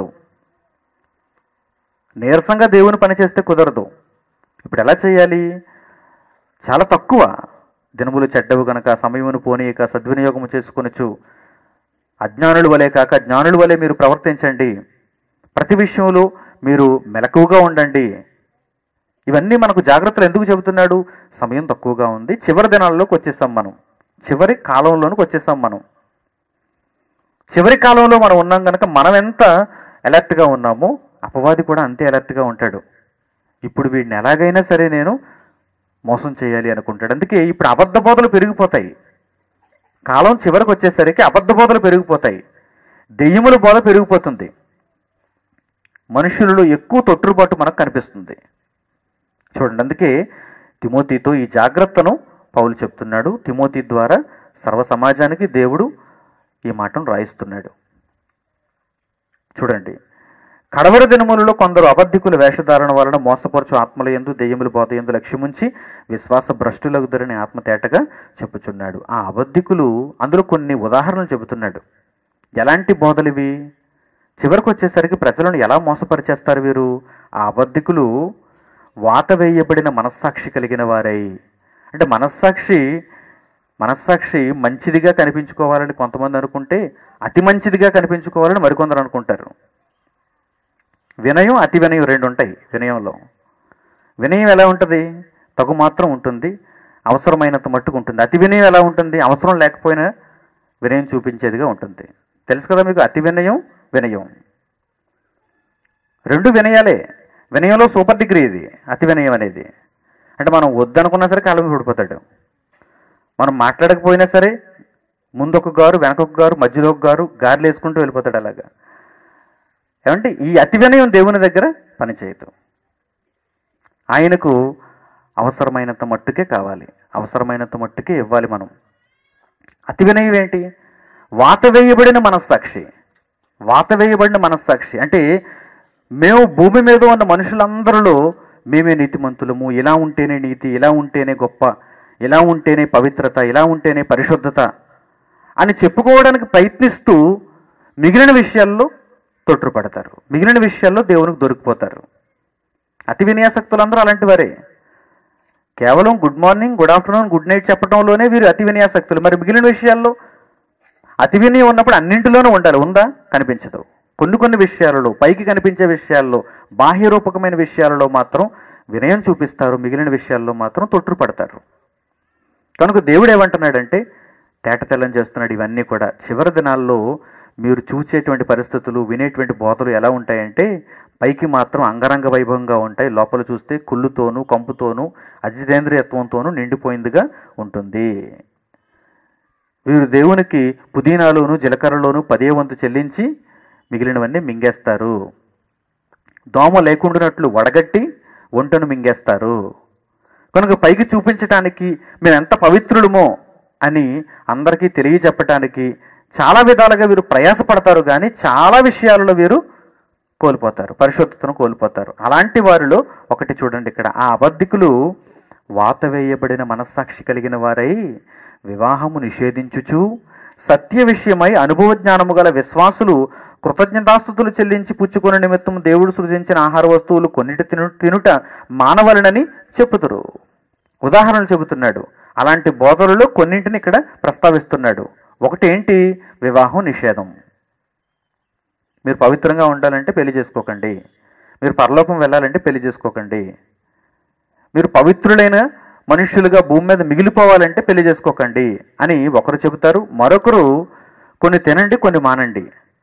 [SPEAKER 2] నీరసంగా దేవుని పని చేస్తే కుదరదు ఇప్పుడు ఎలా చేయాలి చాలా తక్కువ దినములు చెడ్డవు గనక సమయమును పోనీయక సద్వినియోగము చేసుకొనొచ్చు అజ్ఞానుల వలె కాక జ్ఞానుల వలె మీరు ప్రవర్తించండి ప్రతి విషయంలో మీరు మెలకువగా ఉండండి ఇవన్నీ మనకు జాగ్రత్తలు ఎందుకు చెబుతున్నాడు సమయం తక్కువగా ఉంది చివరి దినాల్లోకి వచ్చేసాం మనం చివరి కాలంలోనికి వచ్చేసాం మనం చివరి కాలంలో మనం ఉన్నాం కనుక మనం ఎంత అలర్ట్గా ఉన్నామో అపవాది కూడా అంతే అలర్ట్గా ఉంటాడు ఇప్పుడు వీడిని ఎలాగైనా సరే నేను మోసం చేయాలి అనుకుంటాడు అందుకే ఇప్పుడు అబద్ధ బోధలు పెరిగిపోతాయి కాలం చివరికి వచ్చేసరికి అబద్ధ బోధలు పెరిగిపోతాయి దెయ్యముల బోధ పెరిగిపోతుంది మనుషులలో ఎక్కువ తొట్టుబాటు మనకు కనిపిస్తుంది చూడండి అందుకే తిమోతితో ఈ జాగ్రత్తను పౌలు చెప్తున్నాడు తిమోతి ద్వారా సర్వ సమాజానికి దేవుడు ఈ మాటను రాయిస్తున్నాడు చూడండి కడవర దినములలో కొందరు అబద్ధికుల వేషధారణ వలన మోసపరచు ఆత్మల ఎందు దెయ్యముల బోధ ఎందు లక్ష్యముంచి విశ్వాస భ్రష్టులగుదరని ఆత్మ తేటగా చెప్పుచున్నాడు ఆ అబద్ధికులు అందులో కొన్ని ఉదాహరణలు చెబుతున్నాడు ఎలాంటి బోధలు ఇవి చివరికి వచ్చేసరికి ప్రజలను ఎలా మోసపరిచేస్తారు వీరు ఆ అబద్ధికులు వాత వేయబడిన మనస్సాక్షి కలిగిన వారై అంటే మనస్సాక్షి మనస్సాక్షి మంచిదిగా కనిపించుకోవాలని కొంతమంది అనుకుంటే అతి మంచిదిగా కనిపించుకోవాలని మరికొందరు అనుకుంటారు వినయం అతి వినయం రెండు ఉంటాయి వినయంలో వినయం ఎలా ఉంటుంది తగు మాత్రం ఉంటుంది అవసరమైనంత మట్టుకు ఉంటుంది అతి వినయం ఎలా ఉంటుంది అవసరం లేకపోయినా వినయం చూపించేదిగా ఉంటుంది తెలుసు కదా మీకు అతి వినయం వినయం రెండు వినయాలే వినయంలో సూపర్ డిగ్రీ ఇది అతి వినయం అనేది అంటే మనం వద్దనుకున్నా సరే కాలం పడిపోతాడు మనం మాట్లాడకపోయినా సరే ముందొక గారు వెనకొక గారు మధ్యలో ఒక గారు గారులు వేసుకుంటూ వెళ్ళిపోతాడు అలాగా ఏమంటే ఈ అతి వినయం దేవుని దగ్గర పనిచేయదు ఆయనకు అవసరమైనంత మట్టుకే కావాలి అవసరమైనంత మట్టుకే ఇవ్వాలి మనం అతి వినయం ఏంటి వాత వేయబడిన మనస్సాక్షి వాత వేయబడిన మనస్సాక్షి అంటే మేము భూమి మీద ఉన్న మనుషులందరిలో మేమే నీతిమంతులము ఇలా ఉంటేనే నీతి ఇలా ఉంటేనే గొప్ప ఇలా ఉంటేనే పవిత్రత ఇలా ఉంటేనే పరిశుద్ధత అని చెప్పుకోవడానికి ప్రయత్నిస్తూ మిగిలిన విషయాల్లో తొట్టుపడతారు మిగిలిన విషయాల్లో దేవునికి దొరికిపోతారు అతి వినయాసక్తులందరూ అలాంటి వారే కేవలం good morning good afternoon good night చెప్పడంలోనే వీరు అతి వినయాసక్తులు మరి మిగిలిన విషయాల్లో అతి వినయం ఉన్నప్పుడు అన్నింటిలోనూ ఉండాలి ఉందా కనిపించదు కొన్ని కొన్ని విషయాలలో పైకి కనిపించే విషయాల్లో బాహ్య రూపకమైన విషయాలలో మాత్రం వినయం చూపిస్తారు మిగిలిన విషయాల్లో మాత్రం తొట్టుపడతారు కనుక దేవుడు ఏమంటున్నాడంటే తేటతెల్లం చేస్తున్నాడు ఇవన్నీ కూడా చివరి దినాల్లో మీరు చూసేటువంటి పరిస్థితులు వినేటువంటి బోధలు ఎలా ఉంటాయంటే పైకి మాత్రం అంగరంగ వైభవంగా ఉంటాయి లోపల చూస్తే కుళ్ళుతోనూ కంపుతోనూ అజితేంద్రియత్వంతోనూ నిండిపోయిందిగా ఉంటుంది వీరు దేవునికి పుదీనాలోను జీలకర్రలోను పదే వంతు చెల్లించి మిగిలినవన్నీ మింగేస్తారు దోమ లేకుండానట్లు వడగట్టి వంటను మింగేస్తారు కనుక పైకి చూపించటానికి మేము ఎంత పవిత్రులమో అని అందరికీ తెలియచెప్పటానికి చాలా విధాలుగా వీరు ప్రయాసపడతారు కానీ చాలా విషయాలలో వీరు కోల్పోతారు పరిశుద్ధతను కోల్పోతారు అలాంటి వారిలో ఒకటి చూడండి ఇక్కడ ఆ అబద్ధికులు వాత వేయబడిన మనస్సాక్షి కలిగిన వారై వివాహము నిషేధించుచు సత్య విషయమై అనుభవ జ్ఞానము గల విశ్వాసులు కృతజ్ఞతాస్థుతులు చెల్లించి పుచ్చుకునే నిమిత్తం దేవుడు సృజించిన ఆహార వస్తువులు కొన్నిటి తిను తినుట మానవలనని చెప్పుతురు ఉదాహరణలు చెబుతున్నాడు అలాంటి బోధనలో కొన్నింటిని ఇక్కడ ప్రస్తావిస్తున్నాడు ఒకటి ఏంటి వివాహం నిషేధం మీరు పవిత్రంగా ఉండాలంటే పెళ్లి చేసుకోకండి మీరు పరలోకం వెళ్ళాలంటే పెళ్లి చేసుకోకండి మీరు పవిత్రులైన మనుష్యులుగా భూమి మీద మిగిలిపోవాలంటే పెళ్లి చేసుకోకండి అని ఒకరు చెబుతారు మరొకరు కొన్ని తినండి కొన్ని మానండి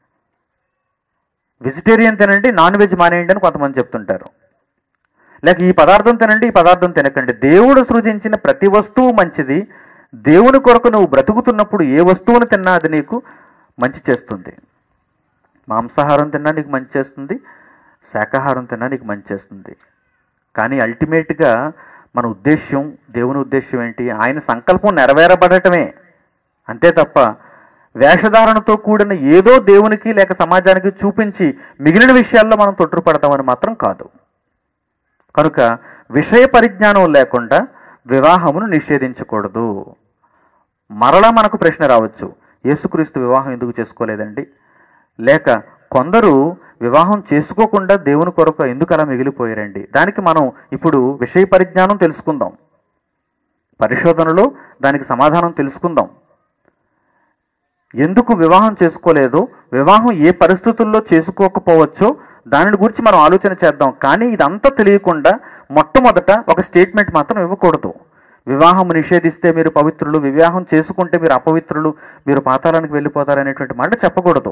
[SPEAKER 2] వెజిటేరియన్ తినండి నాన్ వెజ్ మానేయండి అని కొంతమంది చెప్తుంటారు లేక ఈ పదార్థం తినండి ఈ పదార్థం తినకండి దేవుడు సృజించిన ప్రతి వస్తువు మంచిది దేవుని కొరకు నువ్వు బ్రతుకుతున్నప్పుడు ఏ వస్తువును తిన్నా అది నీకు మంచి చేస్తుంది మాంసాహారం తిన్నా నీకు మంచి చేస్తుంది శాకాహారం తిన్నా నీకు మంచి చేస్తుంది కానీ అల్టిమేట్గా మన ఉద్దేశ్యం దేవుని ఉద్దేశ్యం ఏంటి ఆయన సంకల్పం నెరవేరబడటమే అంతే తప్ప వేషధారణతో కూడిన ఏదో దేవునికి లేక సమాజానికి చూపించి మిగిలిన విషయాల్లో మనం తొట్టుపడతామని మాత్రం కాదు కనుక విషయ పరిజ్ఞానం లేకుండా వివాహమును నిషేధించకూడదు మరలా మనకు ప్రశ్న రావచ్చు యేసుక్రీస్తు వివాహం ఎందుకు చేసుకోలేదండి లేక కొందరు వివాహం చేసుకోకుండా దేవుని కొరకు ఎందుకు అలా మిగిలిపోయారండి దానికి మనం ఇప్పుడు విషయ పరిజ్ఞానం తెలుసుకుందాం పరిశోధనలో దానికి సమాధానం తెలుసుకుందాం ఎందుకు వివాహం చేసుకోలేదో వివాహం ఏ పరిస్థితుల్లో చేసుకోకపోవచ్చో దానిని గురించి మనం ఆలోచన చేద్దాం కానీ ఇదంతా తెలియకుండా మొట్టమొదట ఒక స్టేట్మెంట్ మాత్రం ఇవ్వకూడదు వివాహం నిషేధిస్తే మీరు పవిత్రులు వివాహం చేసుకుంటే మీరు అపవిత్రులు మీరు పాతాళానికి వెళ్ళిపోతారనేటువంటి మాట చెప్పకూడదు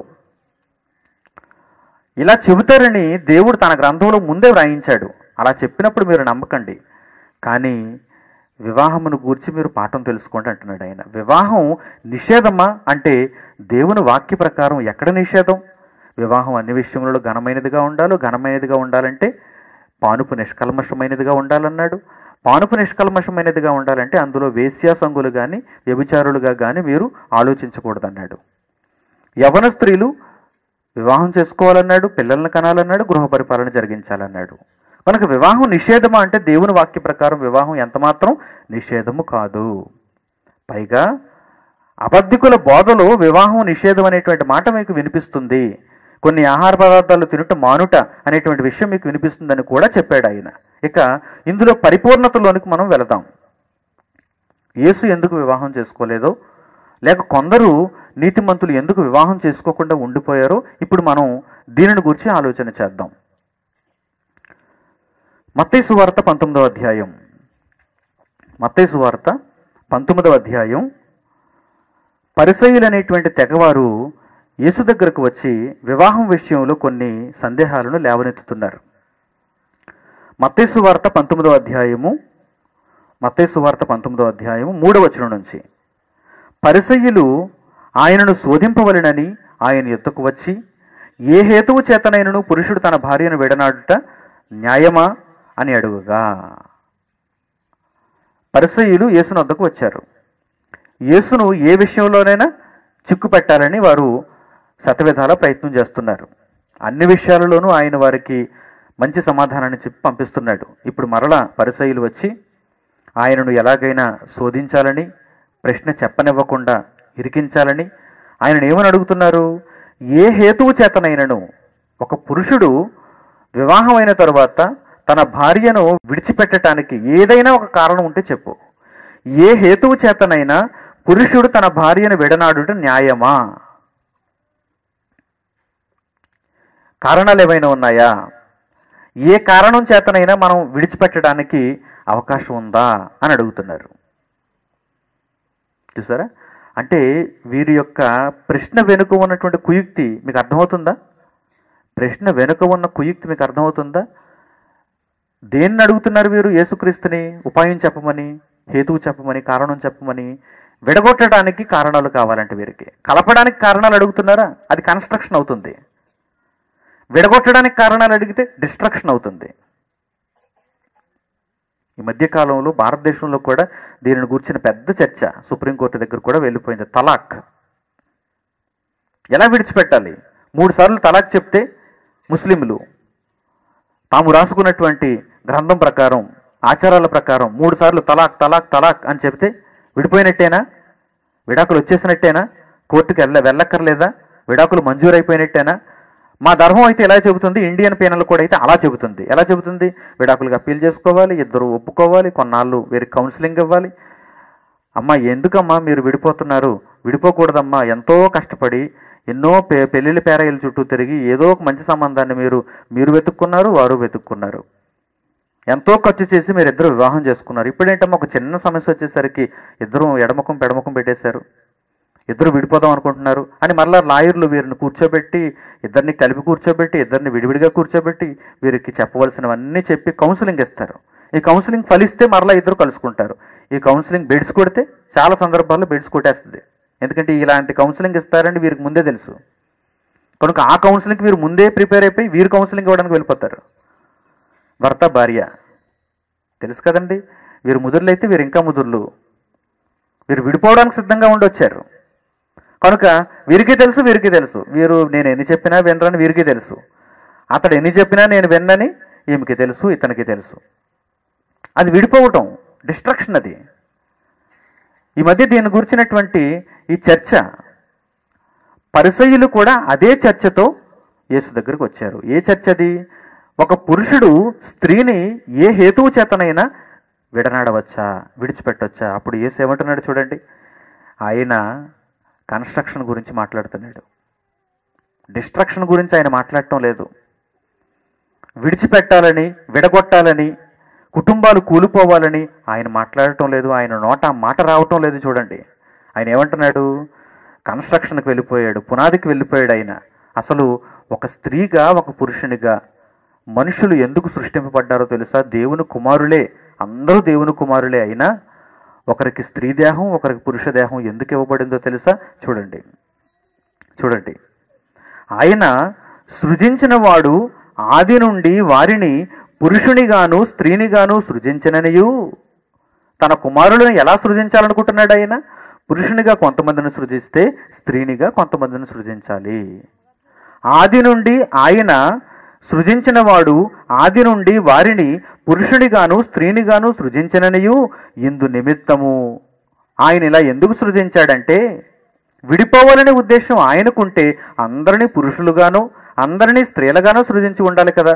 [SPEAKER 2] ఇలా చెబుతారని దేవుడు తన గ్రంథంలో ముందే వ్రాయించాడు అలా చెప్పినప్పుడు మీరు నమ్మకండి కానీ వివాహమును గూర్చి మీరు పాఠం తెలుసుకోండి అంటున్నాడు ఆయన వివాహం నిషేధమా అంటే దేవుని వాక్య ప్రకారం ఎక్కడ నిషేధం వివాహం అన్ని విషయములలో ఘనమైనదిగా ఉండాలో ఘనమైనదిగా ఉండాలంటే పానుపు నిష్కల్మషమైనదిగా ఉండాలన్నాడు పానుపు నిష్కల్మషమైనదిగా ఉండాలంటే అందులో వేశ్యాసంగులు కానీ వ్యభిచారులుగా కానీ మీరు ఆలోచించకూడదన్నాడు యవన స్త్రీలు వివాహం చేసుకోవాలన్నాడు పిల్లల్ని కనాలన్నాడు గృహ పరిపాలన జరిగించాలన్నాడు కనుక వివాహం నిషేధమా అంటే దేవుని వాక్య ప్రకారం వివాహం ఎంతమాత్రం నిషేధము కాదు పైగా అబద్ధికుల బోధలో వివాహం నిషేధం అనేటువంటి మాట మీకు వినిపిస్తుంది కొన్ని ఆహార పదార్థాలు తినుట మానుట అనేటువంటి విషయం మీకు వినిపిస్తుందని కూడా చెప్పాడు ఆయన ఇక ఇందులో పరిపూర్ణతలోనికి మనం వెళదాం యేసు ఎందుకు వివాహం చేసుకోలేదో లేక కొందరు నీతిమంతులు ఎందుకు వివాహం చేసుకోకుండా ఉండిపోయారో ఇప్పుడు మనం దీనిని గురించి ఆలోచన చేద్దాం మత్తయి వార్త పంతొమ్మిదవ అధ్యాయం మత్తయి వార్త పంతొమ్మిదవ అధ్యాయం పరిసయులు అనేటువంటి తెగవారు యేసు దగ్గరకు వచ్చి వివాహం విషయంలో కొన్ని సందేహాలను లేవనెత్తుతున్నారు మత్తయి వార్త పంతొమ్మిదవ అధ్యాయము మత్తయి వార్త పంతొమ్మిదవ అధ్యాయము మూడవ వచనం నుంచి పరిసయ్యులు ఆయనను శోధింపవలెనని ఆయన ఎత్తుకు వచ్చి ఏ హేతువు చేతనైనను పురుషుడు తన భార్యను విడనాడుట న్యాయమా అని అడుగుగా పరిసయ్యులు యేసును వద్దకు వచ్చారు యేసును ఏ విషయంలోనైనా చిక్కు పెట్టాలని వారు శతవిధాల ప్రయత్నం చేస్తున్నారు అన్ని విషయాలలోనూ ఆయన వారికి మంచి సమాధానాన్ని చెప్పి పంపిస్తున్నాడు ఇప్పుడు మరలా పరిసయ్యులు వచ్చి ఆయనను ఎలాగైనా శోధించాలని ప్రశ్న చెప్పనివ్వకుండా ఇరికించాలని ఆయన ఏమని అడుగుతున్నారు ఏ హేతువు చేతనైనను ఒక పురుషుడు వివాహమైన తరువాత తన భార్యను విడిచిపెట్టడానికి ఏదైనా ఒక కారణం ఉంటే చెప్పు ఏ హేతువు చేతనైనా పురుషుడు తన భార్యను విడనాడుట న్యాయమా కారణాలు ఏమైనా ఉన్నాయా ఏ కారణం చేతనైనా మనం విడిచిపెట్టడానికి అవకాశం ఉందా అని అడుగుతున్నారు చూసారా అంటే వీరి యొక్క ప్రశ్న వెనుక ఉన్నటువంటి కుయుక్తి మీకు అర్థమవుతుందా ప్రశ్న వెనుక ఉన్న కుయుక్తి మీకు అర్థమవుతుందా దేన్ని అడుగుతున్నారు వీరు యేసుక్రీస్తుని ఉపాయం చెప్పమని హేతువు చెప్పమని కారణం చెప్పమని విడగొట్టడానికి కారణాలు కావాలంటే వీరికి కలపడానికి కారణాలు అడుగుతున్నారా అది కన్స్ట్రక్షన్ అవుతుంది విడగొట్టడానికి కారణాలు అడిగితే డిస్ట్రక్షన్ అవుతుంది ఈ మధ్యకాలంలో భారతదేశంలో కూడా దీనిని గురించిన పెద్ద చర్చ సుప్రీంకోర్టు దగ్గర కూడా వెళ్ళిపోయింది తలాక్ ఎలా విడిచిపెట్టాలి మూడు సార్లు తలాక్ చెప్తే ముస్లింలు తాము రాసుకున్నటువంటి గ్రంథం ప్రకారం ఆచారాల ప్రకారం మూడు సార్లు తలాక్ తలాక్ తలాక్ అని చెప్తే విడిపోయినట్టేనా విడాకులు వచ్చేసినట్టేనా కోర్టుకు వెళ్ళ వెళ్ళక్కర్లేదా విడాకులు మంజూరైపోయినట్టేనా మా ధర్మం అయితే ఎలా చెబుతుంది ఇండియన్ పీనల్ కూడా అయితే అలా చెబుతుంది ఎలా చెబుతుంది విడాకులకు అప్పీల్ చేసుకోవాలి ఇద్దరు ఒప్పుకోవాలి కొన్నాళ్ళు వీరికి కౌన్సిలింగ్ ఇవ్వాలి అమ్మా ఎందుకమ్మా మీరు విడిపోతున్నారు విడిపోకూడదమ్మా ఎంతో కష్టపడి ఎన్నో పె పెళ్ళిళ్ళ పేరాయిల చుట్టూ తిరిగి ఏదో ఒక మంచి సంబంధాన్ని మీరు మీరు వెతుక్కున్నారు వారు వెతుక్కున్నారు ఎంతో ఖర్చు చేసి మీరు ఇద్దరు వివాహం చేసుకున్నారు ఇప్పుడేంటమ్మా ఒక చిన్న సమస్య వచ్చేసరికి ఇద్దరు ఎడముఖం పెడముఖం పెట్టేశారు ఇద్దరు విడిపోదాం అనుకుంటున్నారు అని మరలా లాయర్లు వీరిని కూర్చోబెట్టి ఇద్దరిని కలిపి కూర్చోబెట్టి ఇద్దరిని విడివిడిగా కూర్చోబెట్టి వీరికి చెప్పవలసినవన్నీ చెప్పి కౌన్సిలింగ్ ఇస్తారు ఈ కౌన్సిలింగ్ ఫలిస్తే మరలా ఇద్దరు కలుసుకుంటారు ఈ కౌన్సిలింగ్ బెడ్స్ కొడితే చాలా సందర్భాల్లో బెడ్స్ కొట్టేస్తుంది ఎందుకంటే ఇలాంటి కౌన్సిలింగ్ ఇస్తారని వీరికి ముందే తెలుసు కనుక ఆ కౌన్సిలింగ్కి వీరు ముందే ప్రిపేర్ అయిపోయి వీరు కౌన్సిలింగ్ ఇవ్వడానికి వెళ్ళిపోతారు భర్త భార్య తెలుసు కదండి వీరు ముదురులు అయితే వీరు ఇంకా ముదుర్లు వీరు విడిపోవడానికి సిద్ధంగా ఉండొచ్చారు కనుక వీరికి తెలుసు వీరికి తెలుసు వీరు నేను ఎన్ని చెప్పినా వినరని వీరికి తెలుసు అతడు ఎన్ని చెప్పినా నేను విన్నని ఈమెకి తెలుసు ఇతనికి తెలుసు అది విడిపోవటం డిస్ట్రక్షన్ అది ఈ మధ్య దీని గురించినటువంటి ఈ చర్చ పరిసయ్యులు కూడా అదే చర్చతో యేసు దగ్గరికి వచ్చారు ఏ చర్చ అది ఒక పురుషుడు స్త్రీని ఏ హేతువు చేతనైనా విడనాడవచ్చా విడిచిపెట్టవచ్చా అప్పుడు యేసు ఏమంటున్నాడు చూడండి ఆయన కన్స్ట్రక్షన్ గురించి మాట్లాడుతున్నాడు డిస్ట్రక్షన్ గురించి ఆయన మాట్లాడటం లేదు విడిచిపెట్టాలని విడగొట్టాలని కుటుంబాలు కూలిపోవాలని ఆయన మాట్లాడటం లేదు ఆయన నోట ఆ మాట రావటం లేదు చూడండి ఆయన ఏమంటున్నాడు కన్స్ట్రక్షన్కి వెళ్ళిపోయాడు పునాదికి వెళ్ళిపోయాడు ఆయన అసలు ఒక స్త్రీగా ఒక పురుషునిగా మనుషులు ఎందుకు సృష్టింపబడ్డారో తెలుసా దేవుని కుమారులే అందరూ దేవుని కుమారులే అయినా ఒకరికి స్త్రీ దేహం ఒకరికి పురుష దేహం ఎందుకు ఇవ్వబడిందో తెలుసా చూడండి చూడండి ఆయన సృజించిన వాడు ఆది నుండి వారిని పురుషునిగాను స్త్రీనిగాను సృజించిననియు తన కుమారులను ఎలా సృజించాలనుకుంటున్నాడు ఆయన పురుషునిగా కొంతమందిని సృజిస్తే స్త్రీనిగా కొంతమందిని సృజించాలి ఆది నుండి ఆయన సృజించిన వాడు ఆది నుండి వారిని పురుషునిగాను స్త్రీనిగాను సృజించిననియు ఇందు నిమిత్తము ఆయన ఇలా ఎందుకు సృజించాడంటే విడిపోవాలనే ఉద్దేశం ఆయనకుంటే అందరినీ పురుషులుగాను అందరినీ స్త్రీలుగాను సృజించి ఉండాలి కదా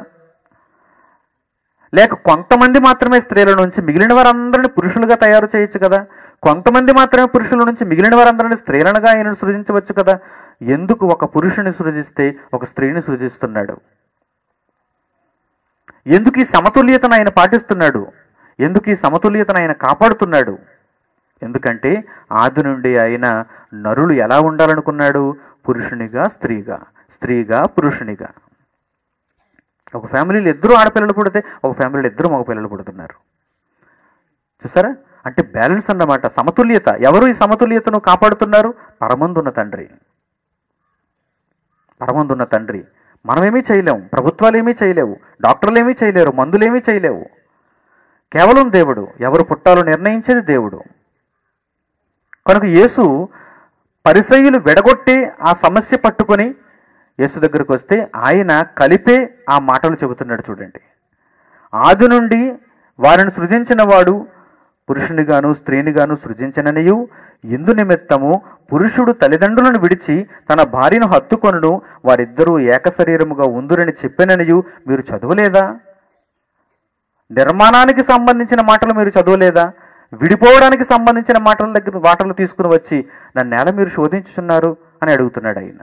[SPEAKER 2] లేక కొంతమంది మాత్రమే స్త్రీల నుంచి మిగిలిన వారందరిని పురుషులుగా తయారు చేయొచ్చు కదా కొంతమంది మాత్రమే పురుషుల నుంచి మిగిలిన వారందరిని స్త్రీలనుగా ఆయన సృజించవచ్చు కదా ఎందుకు ఒక పురుషుని సృజిస్తే ఒక స్త్రీని సృజిస్తున్నాడు ఎందుకు ఈ సమతుల్యతను ఆయన పాటిస్తున్నాడు ఎందుకు ఈ సమతుల్యతను ఆయన కాపాడుతున్నాడు ఎందుకంటే ఆది నుండి ఆయన నరులు ఎలా ఉండాలనుకున్నాడు పురుషునిగా స్త్రీగా స్త్రీగా పురుషునిగా ఒక ఫ్యామిలీలో ఇద్దరు ఆడపిల్లలు పుడితే ఒక ఫ్యామిలీలో ఇద్దరు మగ పిల్లలు పుడుతున్నారు చూసారా అంటే బ్యాలెన్స్ అన్నమాట సమతుల్యత ఎవరు ఈ సమతుల్యతను కాపాడుతున్నారు పరమందున్న తండ్రి పరమందున్న తండ్రి మనమేమీ చేయలేము ప్రభుత్వాలు ఏమీ చేయలేవు డాక్టర్లు ఏమీ చేయలేరు మందులు ఏమీ చేయలేవు కేవలం దేవుడు ఎవరు పుట్టాలో నిర్ణయించేది దేవుడు కనుక యేసు పరిసయ్యులు విడగొట్టి ఆ సమస్య పట్టుకొని యేసు దగ్గరకు వస్తే ఆయన కలిపే ఆ మాటలు చెబుతున్నాడు చూడండి ఆది నుండి వారిని సృజించిన వాడు పురుషునిగాను స్త్రీనిగాను సృజించననియు ఇందు నిమిత్తము పురుషుడు తల్లిదండ్రులను విడిచి తన భార్యను హత్తుకొనును వారిద్దరూ ఏకశరీరముగా ఉందురని చెప్పిననియు మీరు చదవలేదా నిర్మాణానికి సంబంధించిన మాటలు మీరు చదవలేదా విడిపోవడానికి సంబంధించిన మాటల దగ్గర మాటలు తీసుకుని వచ్చి నన్ను నేల మీరు శోధించుచున్నారు అని అడుగుతున్నాడు ఆయన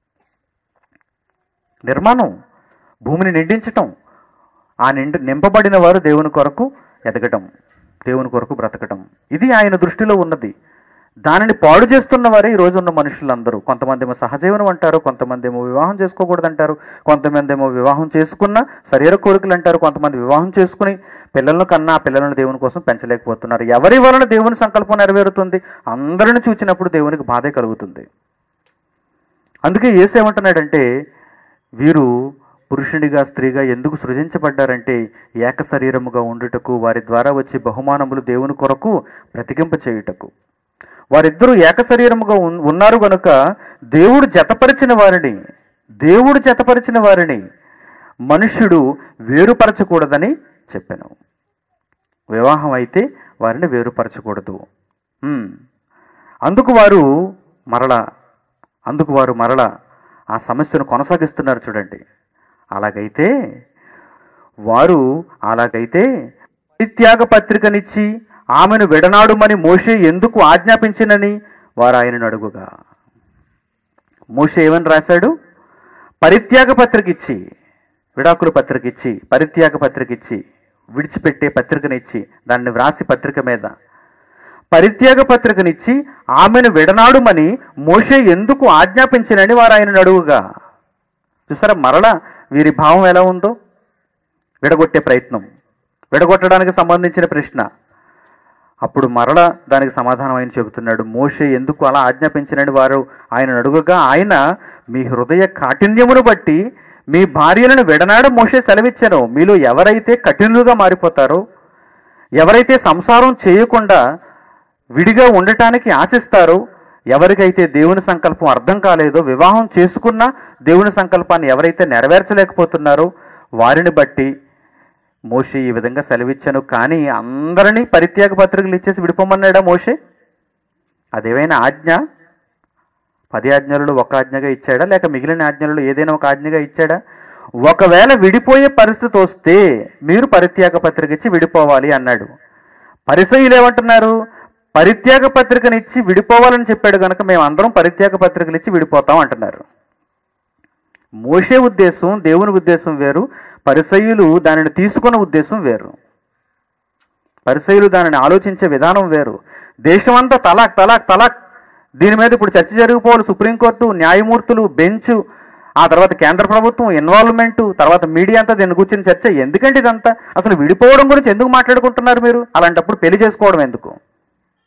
[SPEAKER 2] నిర్మాణం భూమిని నిండించటం ఆ నిండి నింపబడిన వారు దేవుని కొరకు ఎదగటం దేవుని కొరకు బ్రతకటం ఇది ఆయన దృష్టిలో ఉన్నది దానిని పాడు చేస్తున్న వారే ఈ రోజు ఉన్న మనుషులందరూ కొంతమంది ఏమో సహజీవనం అంటారు కొంతమంది ఏమో వివాహం చేసుకోకూడదు అంటారు కొంతమంది ఏమో వివాహం చేసుకున్న శరీర కోరికలు అంటారు కొంతమంది వివాహం చేసుకుని పిల్లలను కన్నా ఆ పిల్లలను దేవుని కోసం పెంచలేకపోతున్నారు ఎవరి వలన దేవుని సంకల్పం నెరవేరుతుంది అందరిని చూచినప్పుడు దేవునికి బాధే కలుగుతుంది అందుకే యేసు ఏమంటున్నాడంటే వీరు పురుషునిగా స్త్రీగా ఎందుకు సృజించబడ్డారంటే ఏక శరీరముగా ఉండుటకు వారి ద్వారా వచ్చే బహుమానములు దేవుని కొరకు ప్రతిగింప చేయుటకు వారిద్దరూ ఏక శరీరముగా ఉన్- ఉన్నారు గనుక దేవుడు జతపరిచిన వారిని దేవుడు జతపరిచిన వారిని మనుష్యుడు వేరుపరచకూడదని చెప్పాను వివాహం అయితే వారిని వేరుపరచకూడదు ఉమ్. అందుకు వారు మరల అందుకు వారు మరల ఆ సమస్యను కొనసాగిస్తున్నారు చూడండి అలాగైతే వారు అలాగైతే పరిత్యాగ పత్రికనిచ్చి ఆమెను విడనాడుమని మోషే ఎందుకు ఆజ్ఞాపించినని వారు ఆయనను అడుగుగా మోషే ఏమని రాశాడు పరిత్యాగ పత్రిక ఇచ్చి విడాకుల పత్రిక ఇచ్చి పరిత్యాగ పత్రిక ఇచ్చి విడిచిపెట్టే పత్రికనిచ్చి దాన్ని వ్రాసి పత్రిక మీద పరిత్యాగ పత్రికనిచ్చి ఆమెను విడనాడుమని మోషే ఎందుకు ఆజ్ఞాపించినని వారు ఆయనను అడుగుగా చూసారా మరలా వీరి భావం ఎలా ఉందో విడగొట్టే ప్రయత్నం విడగొట్టడానికి సంబంధించిన ప్రశ్న అప్పుడు మరల దానికి సమాధానం ఆయన చెబుతున్నాడు మోషే ఎందుకు అలా ఆజ్ఞాపించినని వారు ఆయన అడుగగా ఆయన మీ హృదయ కాఠిన్యమును బట్టి మీ భార్యలను విడనాడ మోషే సెలవిచ్చాను మీలో ఎవరైతే కఠినులుగా మారిపోతారో ఎవరైతే సంసారం చేయకుండా విడిగా ఉండటానికి ఆశిస్తారో ఎవరికైతే దేవుని సంకల్పం అర్థం కాలేదో వివాహం చేసుకున్న దేవుని సంకల్పాన్ని ఎవరైతే నెరవేర్చలేకపోతున్నారో వారిని బట్టి మోషే ఈ విధంగా సెలవిచ్చాను కానీ అందరినీ పరిత్యాగ పత్రికలు ఇచ్చేసి విడిపోమన్నాడా మోషే అదేమైనా ఆజ్ఞ పది ఆజ్ఞలలో ఒక ఆజ్ఞగా ఇచ్చాడా లేక మిగిలిన ఆజ్ఞలలో ఏదైనా ఒక ఆజ్ఞగా ఇచ్చాడా ఒకవేళ విడిపోయే పరిస్థితి వస్తే మీరు పరిత్యాగ పత్రిక ఇచ్చి విడిపోవాలి అన్నాడు పరిసయులు ఏమంటున్నారు పరిత్యాగ పత్రికను ఇచ్చి విడిపోవాలని చెప్పాడు కనుక మేము అందరం పరిత్యాగ పత్రికలు ఇచ్చి విడిపోతాం అంటున్నారు మోషే ఉద్దేశం దేవుని ఉద్దేశం వేరు పరిసయులు దానిని తీసుకున్న ఉద్దేశం వేరు పరిసయులు దానిని ఆలోచించే విధానం వేరు దేశమంతా తలాక్ తలాక్ తలాక్ దీని మీద ఇప్పుడు చర్చ జరిగిపోవాలి సుప్రీంకోర్టు న్యాయమూర్తులు బెంచ్ ఆ తర్వాత కేంద్ర ప్రభుత్వం ఇన్వాల్వ్మెంట్ తర్వాత మీడియా అంతా దీన్ని కూర్చుని చర్చ ఎందుకంటే ఇదంతా అసలు విడిపోవడం గురించి ఎందుకు మాట్లాడుకుంటున్నారు మీరు అలాంటప్పుడు పెళ్లి చేసుకోవడం ఎందుకు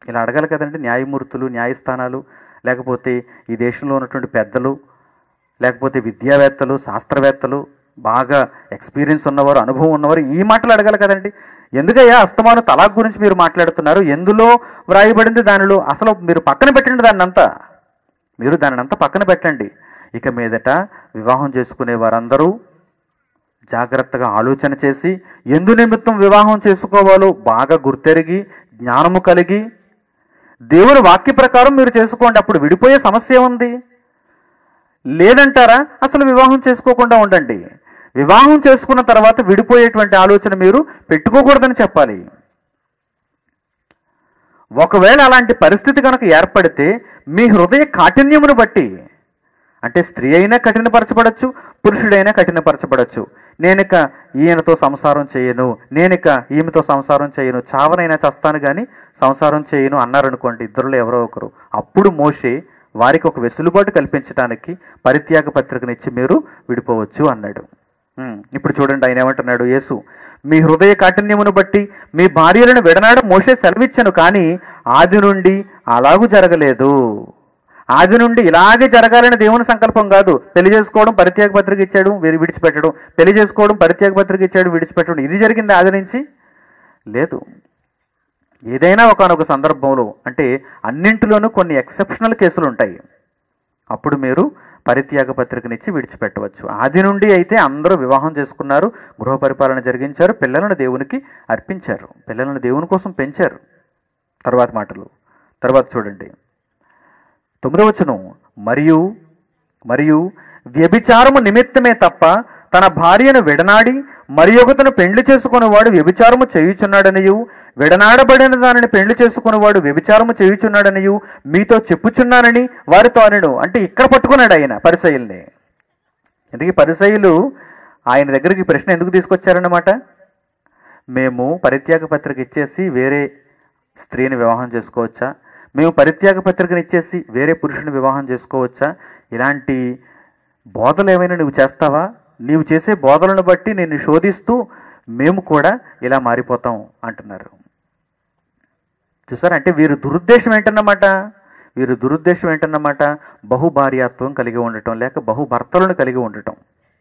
[SPEAKER 2] ఇలా అడగాలి కదండి న్యాయమూర్తులు న్యాయస్థానాలు లేకపోతే ఈ దేశంలో ఉన్నటువంటి పెద్దలు లేకపోతే విద్యావేత్తలు శాస్త్రవేత్తలు బాగా ఎక్స్పీరియన్స్ ఉన్నవారు అనుభవం ఉన్నవారు ఈ మాటలు అడగాలి కదండి ఎందుకయ్యా అస్తమాను తలాక్ గురించి మీరు మాట్లాడుతున్నారు ఎందులో వ్రాయబడింది దానిలో అసలు మీరు పక్కన పెట్టండి దాన్ని అంతా మీరు దానిని అంతా పక్కన పెట్టండి ఇక మీదట వివాహం చేసుకునే వారందరూ జాగ్రత్తగా ఆలోచన చేసి ఎందు నిమిత్తం వివాహం చేసుకోవాలో బాగా గుర్తెరిగి జ్ఞానము కలిగి దేవుని వాక్య ప్రకారం మీరు చేసుకోండి అప్పుడు విడిపోయే సమస్య ఉంది లేదంటారా అసలు వివాహం చేసుకోకుండా ఉండండి వివాహం చేసుకున్న తర్వాత విడిపోయేటువంటి ఆలోచన మీరు పెట్టుకోకూడదని చెప్పాలి ఒకవేళ అలాంటి పరిస్థితి కనుక ఏర్పడితే మీ హృదయ కాఠిన్యమును బట్టి అంటే స్త్రీ అయినా కఠినపరచబడచ్చు పురుషుడైనా కఠినపరచబడచ్చు నేనిక ఈయనతో సంసారం చేయను నేనిక ఈమెతో సంసారం చేయను చావనైనా చస్తాను కానీ సంసారం చేయను అన్నారనుకోండి ఇద్దరులో ఎవరో ఒకరు అప్పుడు మోషే వారికి ఒక వెసులుబాటు కల్పించడానికి పరిత్యాగ పత్రికనిచ్చి మీరు విడిపోవచ్చు అన్నాడు ఉమ్, ఇప్పుడు చూడండి ఆయన ఏమంటున్నాడు యేసు మీ హృదయ కాఠిన్యమును బట్టి మీ భార్యలను విడనాడ మోసే సెలవిచ్చాను కానీ ఆది నుండి అలాగూ జరగలేదు ఆది నుండి ఇలాగే జరగాలని దేవుని సంకల్పం కాదు పెళ్లి చేసుకోవడం పరిత్యాగ పత్రిక ఇచ్చాడు వీరి విడిచిపెట్టడం పెళ్లి చేసుకోవడం పరిత్యాగ పత్రిక ఇచ్చాడు విడిచిపెట్టడం ఇది జరిగింది ఆది నుంచి లేదు ఏదైనా ఒకనొక సందర్భంలో అంటే అన్నింటిలోనూ కొన్ని ఎక్సెప్షనల్ కేసులు ఉంటాయి అప్పుడు మీరు పరిత్యాగ పత్రికనిచ్చి విడిచిపెట్టవచ్చు ఆది నుండి అయితే అందరూ వివాహం చేసుకున్నారు గృహ పరిపాలన జరిగించారు పిల్లలను దేవునికి అర్పించారు పిల్లలను దేవుని కోసం పెంచారు తర్వాత మాటలు తర్వాత చూడండి తొమ్మిదవచనం మరియు మరియు వ్యభిచారము నిమిత్తమే తప్ప తన భార్యను విడనాడి మరి ఒకతను పెండ్లి చేసుకునేవాడు వ్యభిచారము చేయుచున్నాడనియు విడనాడబడిన దానిని పెండ్లి చేసుకునేవాడు వ్యభిచారము చేయుచున్నాడనియు మీతో చెప్పుచున్నానని వారితో అనడు అంటే ఇక్కడ పట్టుకున్నాడు ఆయన పరిసయుల్ని ఎందుకు ఈ పరిసయులు ఆయన దగ్గరికి ఈ ప్రశ్న ఎందుకు తీసుకొచ్చారన్నమాట మేము పరిత్యాగ పత్రిక ఇచ్చేసి వేరే స్త్రీని వివాహం చేసుకోవచ్చా మేము పరిత్యాగ పత్రికను ఇచ్చేసి వేరే పురుషుని వివాహం చేసుకోవచ్చా ఇలాంటి బోధలు ఏమైనా నువ్వు చేస్తావా నీవు చేసే బోధలను బట్టి నిన్ను శోధిస్తూ మేము కూడా ఇలా మారిపోతాం అంటున్నారు చూసారా అంటే వీరి దురుద్దేశం ఏంటన్నమాట వీరి దురుద్దేశం ఏంటన్నమాట బహుభార్యాత్వం కలిగి ఉండటం లేక బహుభర్తలను కలిగి ఉండటం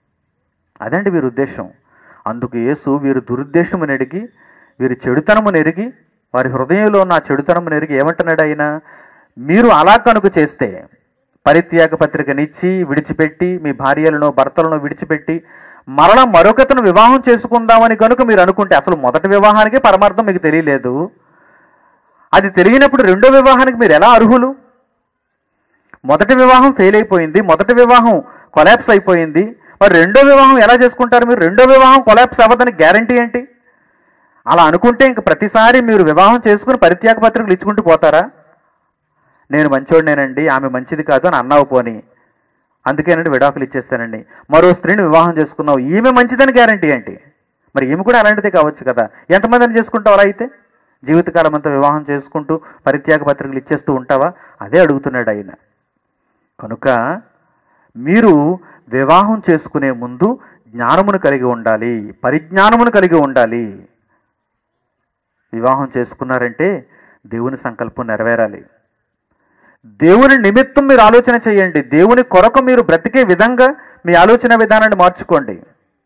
[SPEAKER 2] అదండి వీరి ఉద్దేశం అందుకు యేసు వీరి దురుద్దేశము నెరిగి వీరి చెడుతనము నెరిగి వారి హృదయంలో ఉన్న ఆ చెడుతనము నెరిగి ఏమంటున్నాడు ఆయన మీరు అలా కనుక చేస్తే పరిత్యాగ పత్రికనిచ్చి విడిచిపెట్టి మీ భార్యలను భర్తలను విడిచిపెట్టి మరలా మరొకతను వివాహం చేసుకుందామని కనుక మీరు అనుకుంటే అసలు మొదటి వివాహానికే పరమార్థం మీకు తెలియలేదు అది తెలియనప్పుడు రెండో వివాహానికి మీరు ఎలా అర్హులు మొదటి వివాహం ఫెయిల్ అయిపోయింది మొదటి వివాహం కొలాప్స్ అయిపోయింది మరి రెండో వివాహం ఎలా చేసుకుంటారు మీరు రెండో వివాహం కొలాప్స్ అవ్వదని గ్యారంటీ ఏంటి అలా అనుకుంటే ఇంక ప్రతిసారి మీరు వివాహం చేసుకుని పరిత్యాగ పత్రికలు ఇచ్చుకుంటూ పోతారా నేను మంచోడినేనండి ఆమె మంచిది కాదు అని అన్నావు పోని అందుకేనండి విడాకులు ఇచ్చేస్తానండి మరో స్త్రీని వివాహం చేసుకున్నావు ఈమె మంచిదని గ్యారంటీ ఏంటి మరి ఈమె కూడా అలాంటిదే కావచ్చు కదా ఎంతమందిని చేసుకుంటావు అలా అయితే జీవితకాలం అంతా వివాహం చేసుకుంటూ పరిత్యాగ పత్రికలు ఇచ్చేస్తూ ఉంటావా అదే అడుగుతున్నాడు ఆయన కనుక మీరు వివాహం చేసుకునే ముందు జ్ఞానమును కలిగి ఉండాలి పరిజ్ఞానమును కలిగి ఉండాలి వివాహం చేసుకున్నారంటే దేవుని సంకల్పం నెరవేరాలి దేవుని నిమిత్తం మీరు ఆలోచన చేయండి దేవుని కొరకు మీరు బ్రతికే విధంగా మీ ఆలోచన విధానాన్ని మార్చుకోండి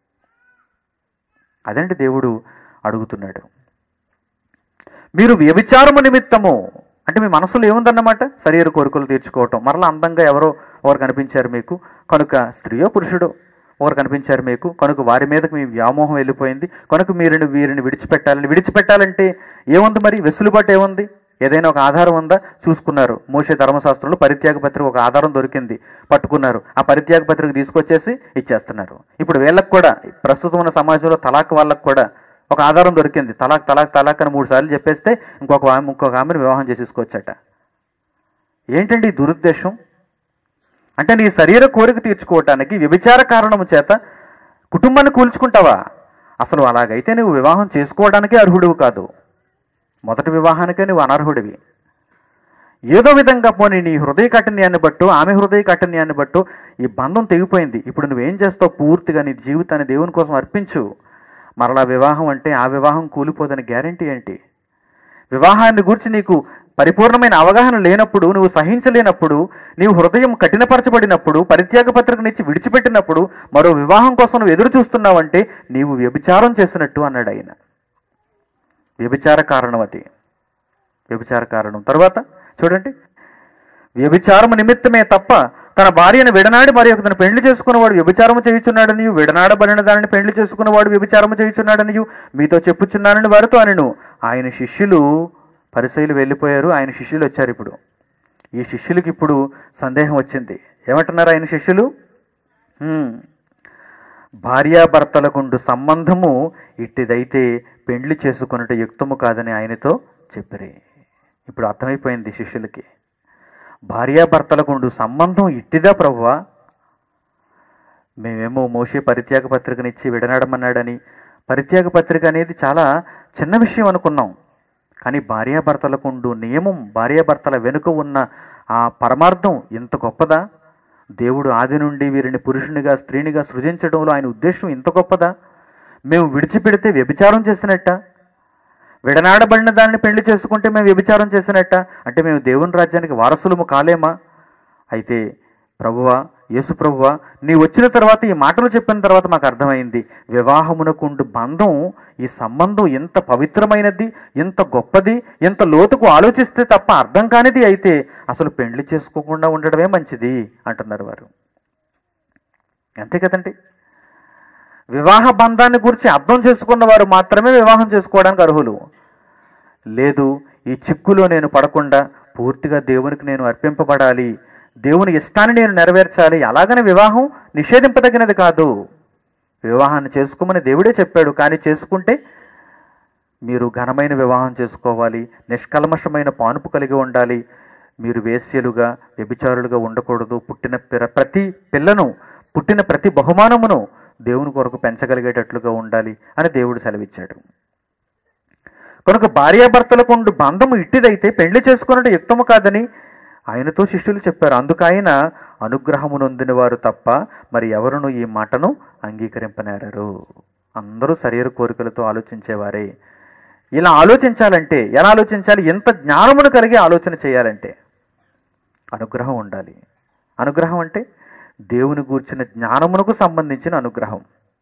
[SPEAKER 2] అదండి దేవుడు అడుగుతున్నాడు మీరు వ్యభిచారము నిమిత్తము అంటే మీ మనసులో ఏముందన్నమాట శరీర కోరికలు తీర్చుకోవటం మరలా అందంగా ఎవరో ఒకరు కనిపించారు మీకు కనుక స్త్రీయో పురుషుడో ఒకరు కనిపించారు మీకు కనుక వారి మీదకి మీ వ్యామోహం వెళ్ళిపోయింది కనుక మీరుని వీరిని విడిచిపెట్టాలని విడిచిపెట్టాలంటే ఏముంది మరి వెసులుబాటు ఏముంది ఏదైనా ఒక ఆధారం ఉందా చూసుకున్నారు మోసే ధర్మశాస్త్రంలో పరిత్యాగ పత్రిక ఒక ఆధారం దొరికింది పట్టుకున్నారు ఆ పరిత్యాగ పత్రిక తీసుకొచ్చేసి ఇచ్చేస్తున్నారు ఇప్పుడు వీళ్ళకి కూడా ప్రస్తుతం ఉన్న సమాజంలో తలాక్ వాళ్ళకు కూడా ఒక ఆధారం దొరికింది తలాక్ తలాక్ తలాక్ అని మూడు సార్లు చెప్పేస్తే ఇంకొక ఆమె ఇంకొక ఆమెను వివాహం చేసేసుకోవచ్చట ఏంటండి ఈ దురుద్దేశం అంటే నీ శరీర కోరిక తీర్చుకోవటానికి వ్యభిచార కారణము చేత కుటుంబాన్ని కూల్చుకుంటావా అసలు అలాగైతే నువ్వు వివాహం చేసుకోవడానికే అర్హుడివి కాదు మొదటి వివాహానికే నువ్వు అనర్హుడివి ఏదో విధంగా పోనీ నీ హృదయ కాఠిన్యాన్ని బట్టు ఆమె హృదయ కాఠిన్యాన్ని బట్టు ఈ బంధం తెగిపోయింది ఇప్పుడు నువ్వేం చేస్తావు పూర్తిగా నీ జీవితాన్ని దేవుని కోసం అర్పించు మరలా వివాహం అంటే ఆ వివాహం కూలిపోదని గ్యారంటీ ఏంటి వివాహాన్ని గురించి నీకు పరిపూర్ణమైన అవగాహన లేనప్పుడు నువ్వు సహించలేనప్పుడు నీవు హృదయం కఠినపరచబడినప్పుడు పరిత్యాగ పత్రికనిచ్చి విడిచిపెట్టినప్పుడు మరో వివాహం కోసం నువ్వు ఎదురు చూస్తున్నావంటే నీవు వ్యభిచారం చేసినట్టు అన్నాడు ఆయన వ్యభిచార కారణం అది వ్యభిచార కారణం తర్వాత చూడండి వ్యభిచారము నిమిత్తమే తప్ప తన భార్యను విడనాడి మరి తను పెళ్లి చేసుకున్నవాడు వ్యభిచారము చేయుచున్నాడని విడనాడబడిన దానిని పెళ్లి చేసుకున్నవాడు వ్యభిచారము చేయుచున్నాడని మీతో చెప్పుచున్నానని వారితో అనను ఆయన శిష్యులు పరిశైలు వెళ్ళిపోయారు ఆయన శిష్యులు వచ్చారు ఇప్పుడు ఈ శిష్యులకి ఇప్పుడు సందేహం వచ్చింది ఏమంటున్నారు ఆయన శిష్యులు "హ్మ్, భార్యాభర్తలకుండు సంబంధము ఇట్టిదైతే పెండ్లి చేసుకొనుట యుక్తము కాదని ఆయనతో చెప్పిరి ఇప్పుడు అర్థమైపోయింది శిష్యులకి భార్యాభర్తలకుండు సంబంధం ఇట్టిదా ప్రభువా మేమేమో మోషే పరిత్యాగ పత్రికనిచ్చి విడనాడమన్నాడని పరిత్యాగ పత్రిక అనేది చాలా చిన్న విషయం అనుకున్నాం కానీ భార్యాభర్తలకుండు నియమం భార్యాభర్తల వెనుక ఉన్న ఆ పరమార్థం ఇంత గొప్పదా దేవుడు ఆది నుండి వీరిని పురుషునిగా స్త్రీనిగా సృజించడంలో ఆయన ఉద్దేశం ఇంత గొప్పదా మేము విడిచిపెడితే వ్యభిచారం చేసినట్ట విడనాడబడిన దాన్ని పెళ్లి చేసుకుంటే మేము వ్యభిచారం చేసినట్ట అంటే మేము దేవుని రాజ్యానికి వారసులము కాలేమా అయితే ప్రభువా యేసు ప్రభువా నీ వచ్చిన తర్వాత ఈ మాటలు చెప్పిన తర్వాత మాకు అర్థమైంది వివాహమునకుండు బంధం ఈ సంబంధం ఎంత పవిత్రమైనది ఎంత గొప్పది ఎంత లోతుకు ఆలోచిస్తే తప్ప అర్థం కానిది అయితే అసలు పెళ్లి చేసుకోకుండా ఉండడమే మంచిది అంటున్నారు వారు అంతే కదండి వివాహ బంధాన్ని గురించి అర్థం చేసుకున్న వారు మాత్రమే వివాహం చేసుకోవడానికి అర్హులు లేదు ఈ చిక్కులో నేను పడకుండా పూర్తిగా దేవునికి నేను అర్పింపబడాలి దేవుని ఇష్టాన్ని నేను నెరవేర్చాలి అలాగనే వివాహం నిషేధింపదగినది కాదు వివాహాన్ని చేసుకోమని దేవుడే చెప్పాడు కానీ చేసుకుంటే మీరు ఘనమైన వివాహం చేసుకోవాలి నిష్కల్మషమైన పానుపు కలిగి ఉండాలి మీరు వేశ్యలుగా వ్యభిచారులుగా ఉండకూడదు పుట్టిన పిర- ప్రతి పిల్లను పుట్టిన ప్రతి బహుమానమును దేవుని కొరకు పెంచగలిగేటట్లుగా ఉండాలి అని దేవుడు సెలవిచ్చాడు కనుక భార్యాభర్తలకు ఉండు బంధము ఇట్టిదైతే పెళ్లి చేసుకున్నట్టు యుక్తము కాదని ఆయనతో శిష్యులు చెప్పారు అందుకు ఆయన అనుగ్రహము నొందిన వారు తప్ప మరి ఎవరును ఈ మాటను అంగీకరింపనేరరు అందరూ శరీర కోరికలతో ఆలోచించేవారే ఇలా ఆలోచించాలంటే ఎలా ఆలోచించాలి ఎంత జ్ఞానమును కలిగి ఆలోచన చేయాలంటే అనుగ్రహం ఉండాలి అనుగ్రహం అంటే దేవుని గూర్చిన జ్ఞానమునకు సంబంధించిన అనుగ్రహం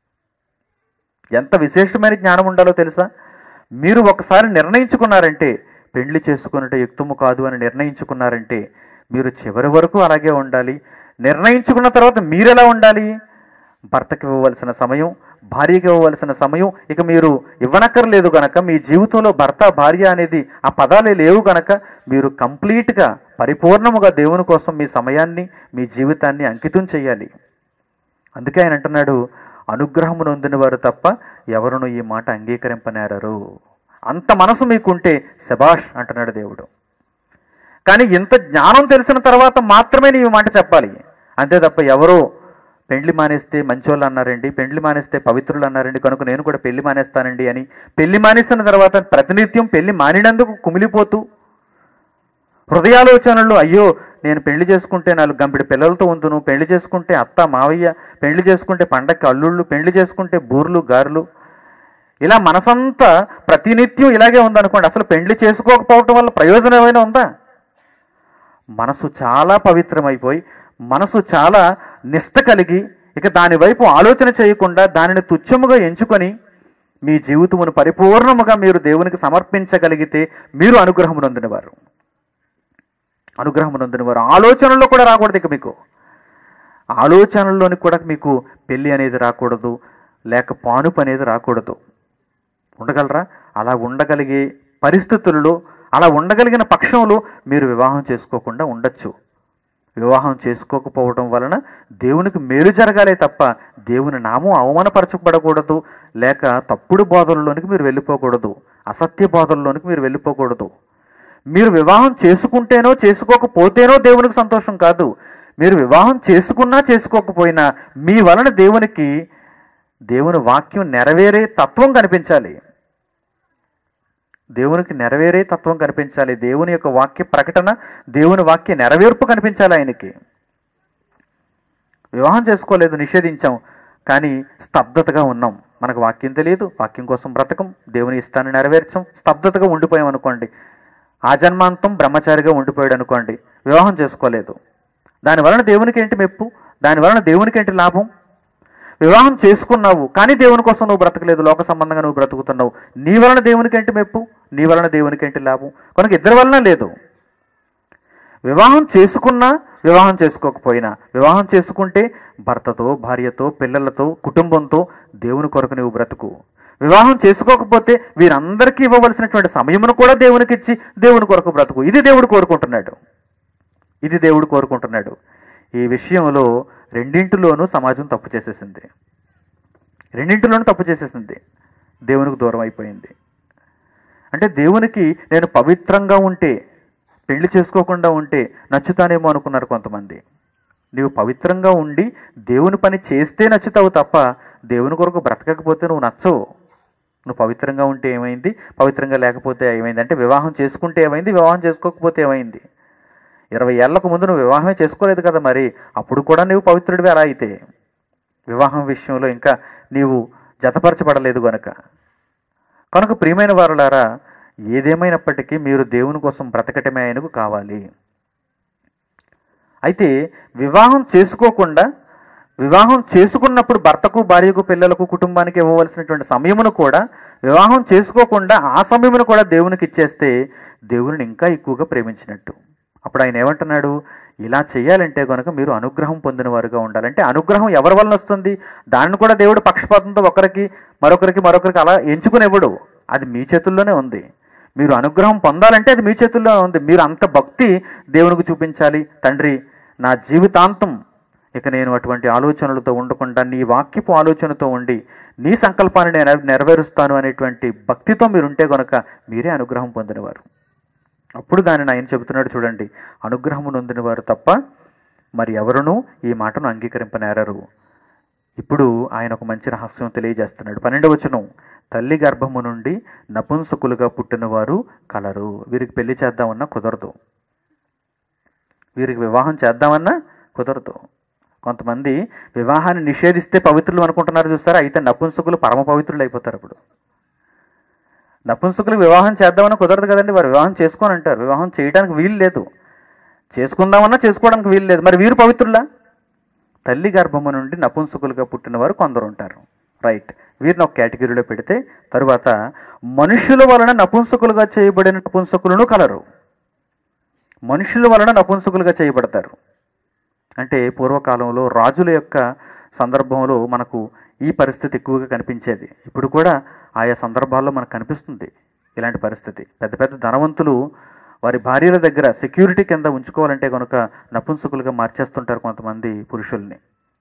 [SPEAKER 2] ఎంత విశేషమైన జ్ఞానం ఉండాలో తెలుసా మీరు ఒకసారి నిర్ణయించుకున్నారంటే పెళ్లి చేసుకున్నట్టు యుక్తము కాదు అని నిర్ణయించుకున్నారంటే మీరు చివరి వరకు అలాగే ఉండాలి నిర్ణయించుకున్న తర్వాత మీరు ఎలా ఉండాలి భర్తకి ఇవ్వవలసిన సమయం భార్యకి ఇవ్వవలసిన సమయం ఇక మీరు ఇవ్వనక్కర్లేదు గనక మీ జీవితంలో భర్త భార్య అనేది ఆ పదాలే లేవు గనక మీరు కంప్లీట్గా పరిపూర్ణముగా దేవుని కోసం మీ సమయాన్ని మీ జీవితాన్ని అంకితం చేయాలి అందుకే ఆయన అంటున్నాడు అనుగ్రహము నొందిన వారు తప్ప ఎవరును ఈ మాట అంగీకరింపనేరరు అంత మనసు మీకుంటే శబాష్ అంటున్నాడు దేవుడు కానీ ఇంత జ్ఞానం తెలిసిన తర్వాత మాత్రమే నీ ఈ మాట చెప్పాలి అంతే తప్ప ఎవరో పెండ్లి మానేస్తే మంచోళ్ళు అన్నారండి పెండ్లి మానేస్తే పవిత్రులు అన్నారండి కనుక నేను కూడా పెళ్లి మానేస్తానండి అని పెళ్లి మానేసిన తర్వాత ప్రతినిత్యం పెళ్లి మానినందుకు కుమిలిపోతూ హృదయాలోచనలు అయ్యో నేను పెళ్లి చేసుకుంటే నాలుగు గంపిడి పిల్లలతో ఉందును పెళ్లి చేసుకుంటే అత్త మావయ్య పెళ్లి చేసుకుంటే పండక్కి అల్లుళ్ళు పెళ్లి చేసుకుంటే బూర్లు గారులు ఇలా మనసంతా ప్రతినిత్యం ఇలాగే ఉందనుకోండి అసలు పెళ్లి చేసుకోకపోవటం వల్ల ప్రయోజనం ఏమైనా ఉందా మనసు చాలా పవిత్రమైపోయి మనసు చాలా నిష్ట కలిగి ఇక దాని వైపు ఆలోచన చేయకుండా దానిని తుచ్చముగా ఎంచుకొని మీ జీవితమును పరిపూర్ణముగా మీరు దేవునికి సమర్పించగలిగితే మీరు అనుగ్రహం నొందినవారు అనుగ్రహం నొందినవారు ఆలోచనల్లో కూడా రాకూడదు ఇక మీకు ఆలోచనల్లోని కూడా మీకు పెళ్ళి అనేది రాకూడదు లేక పానుపు అనేది రాకూడదు ఉండగలరా అలా ఉండగలిగే పరిస్థితుల్లో అలా ఉండగలిగిన పక్షంలో మీరు వివాహం చేసుకోకుండా ఉండొచ్చు వివాహం చేసుకోకపోవడం వలన దేవునికి మేలు జరగాలే తప్ప దేవుని నామం అవమానపరచబడకూడదు లేక తప్పుడు బోధనలోనికి మీరు వెళ్ళిపోకూడదు అసత్య బోధనలోనికి మీరు వెళ్ళిపోకూడదు మీరు వివాహం చేసుకుంటేనో చేసుకోకపోతేనో దేవునికి సంతోషం కాదు మీరు వివాహం చేసుకున్నా చేసుకోకపోయినా మీ వలన దేవునికి దేవుని వాక్యం నెరవేరే తత్వం కనిపించాలి దేవునికి నెరవేరే తత్వం కనిపించాలి దేవుని యొక్క వాక్య ప్రకటన దేవుని వాక్య నెరవేర్పు కనిపించాలి ఆయనకి వివాహం చేసుకోలేదు నిషేధించాం కానీ స్తబ్దతగా ఉన్నాం మనకు వాక్యం తెలియదు వాక్యం కోసం బ్రతకం దేవుని ఇష్టాన్ని నెరవేర్చం స్తబ్దతగా ఉండిపోయాం అనుకోండి ఆ జన్మాంతం బ్రహ్మచారిగా ఉండిపోయాడు అనుకోండి వివాహం చేసుకోలేదు దాని వలన దేవునికి ఏంటి మెప్పు దాని వలన దేవునికి ఏంటి లాభం వివాహం చేసుకున్నావు కానీ దేవుని కోసం నువ్వు బ్రతకలేదు లోక సంబంధంగా నువ్వు బ్రతుకుతున్నావు నీ వలన దేవునికి ఏంటి మెప్పు నీ వలన దేవునికి ఏంటి లాభం కనుక ఇద్దరి వలన లేదు వివాహం చేసుకున్నా వివాహం చేసుకోకపోయినా వివాహం చేసుకుంటే భర్తతో భార్యతో పిల్లలతో కుటుంబంతో దేవుని కొరకు నువ్వు బ్రతుకు వివాహం చేసుకోకపోతే వీరందరికీ ఇవ్వవలసినటువంటి సమయమును కూడా దేవునికి ఇచ్చి దేవుని కొరకు బ్రతుకు ఇది దేవుడు కోరుకుంటున్నాడు ఇది దేవుడు కోరుకుంటున్నాడు ఈ విషయంలో రెండింటిలోనూ సమాజం తప్పు చేసేసింది రెండింటిలోనూ తప్పు చేసేసింది దేవునికి దూరం అయిపోయింది అంటే దేవునికి నేను పవిత్రంగా ఉంటే పెళ్లి చేసుకోకుండా ఉంటే నచ్చుతానేమో అనుకున్నారు కొంతమంది నీవు పవిత్రంగా ఉండి దేవుని పని చేస్తే నచ్చుతావు తప్ప దేవుని కొరకు బ్రతకకపోతే నువ్వు నచ్చవు నువ్వు పవిత్రంగా ఉంటే ఏమైంది పవిత్రంగా లేకపోతే ఏమైంది అంటే వివాహం చేసుకుంటే ఏమైంది వివాహం చేసుకోకపోతే ఏమైంది ఇరవై ఏళ్లకు ముందు నువ్వు వివాహమే చేసుకోలేదు కదా మరి అప్పుడు కూడా నీవు పవిత్రుడివి అలా అయితే వివాహం విషయంలో ఇంకా నీవు జతపరచబడలేదు గనుక కనుక ప్రియమైన వారులారా ఏదేమైనప్పటికీ మీరు దేవుని కోసం బ్రతకటమే ఆయనకు కావాలి అయితే వివాహం చేసుకోకుండా వివాహం చేసుకున్నప్పుడు భర్తకు భార్యకు పిల్లలకు కుటుంబానికి ఇవ్వవలసినటువంటి సమయమును కూడా వివాహం చేసుకోకుండా ఆ సమయమును కూడా దేవునికి ఇచ్చేస్తే దేవుని ఇంకా ఎక్కువగా ప్రేమించినట్టు అప్పుడు ఆయన ఏమంటున్నాడు ఇలా చేయాలంటే కనుక మీరు అనుగ్రహం పొందిన వారుగా ఉండాలంటే అనుగ్రహం ఎవరి వలన వస్తుంది దాన్ని కూడా దేవుడు పక్షపాతంతో ఒకరికి మరొకరికి మరొకరికి అలా ఎంచుకునివ్వడు అది మీ చేతుల్లోనే ఉంది మీరు అనుగ్రహం పొందాలంటే అది మీ చేతుల్లో ఉంది మీరు అంత భక్తి దేవునికి చూపించాలి తండ్రి నా జీవితాంతం ఇక నేను అటువంటి ఆలోచనలతో ఉండకుండా నీ వాక్యపు ఆలోచనతో ఉండి నీ సంకల్పాన్ని నేను నెరవేరుస్తాను అనేటువంటి భక్తితో మీరుంటే కనుక మీరే అనుగ్రహం పొందినవారు అప్పుడు దానిని ఆయన చెబుతున్నాడు చూడండి అనుగ్రహము నొందినవారు తప్ప మరి ఎవరునూ ఈ మాటను అంగీకరింపనేరరు ఇప్పుడు ఆయన ఒక మంచి రహస్యం తెలియజేస్తున్నాడు పన్నెండవ వచనం తల్లి గర్భము నుండి నపుంసకులుగా పుట్టినవారు కలరు వీరికి పెళ్లి చేద్దామన్నా కుదరదు వీరికి వివాహం చేద్దామన్నా కుదరదు కొంతమంది వివాహాన్ని నిషేధిస్తే పవిత్రులు అనుకుంటున్నారు చూస్తారా అయితే నపుంసకులు పరమ పవిత్రులు అయిపోతారు అప్పుడు నపుంసకులకు వివాహం చేద్దామని కుదరదు కదండి వారు వివాహం చేసుకొని అంటారు వివాహం చేయడానికి వీలు లేదు చేసుకుందామన్నా చేసుకోవడానికి వీలు లేదు మరి వీరు పవిత్రులా తల్లి గర్భము నుండి నపుంసకులుగా పుట్టిన వారు కొందరు ఉంటారు రైట్ వీరిని ఒక కేటగిరీలో పెడితే తరువాత మనుషుల వలన నపుంసకులుగా చేయబడిన నపుంసకులను కలరు మనుషుల వలన నపుంసకులుగా చేయబడతారు అంటే పూర్వకాలంలో రాజుల యొక్క సందర్భంలో మనకు ఈ పరిస్థితి ఎక్కువగా కనిపించేది ఇప్పుడు కూడా ఆయా సందర్భాల్లో మనకు కనిపిస్తుంది ఇలాంటి పరిస్థితి పెద్ద పెద్ద ధనవంతులు వారి భార్యల దగ్గర సెక్యూరిటీ కింద ఉంచుకోవాలంటే కనుక నపుంసకులుగా మార్చేస్తుంటారు కొంతమంది పురుషుల్ని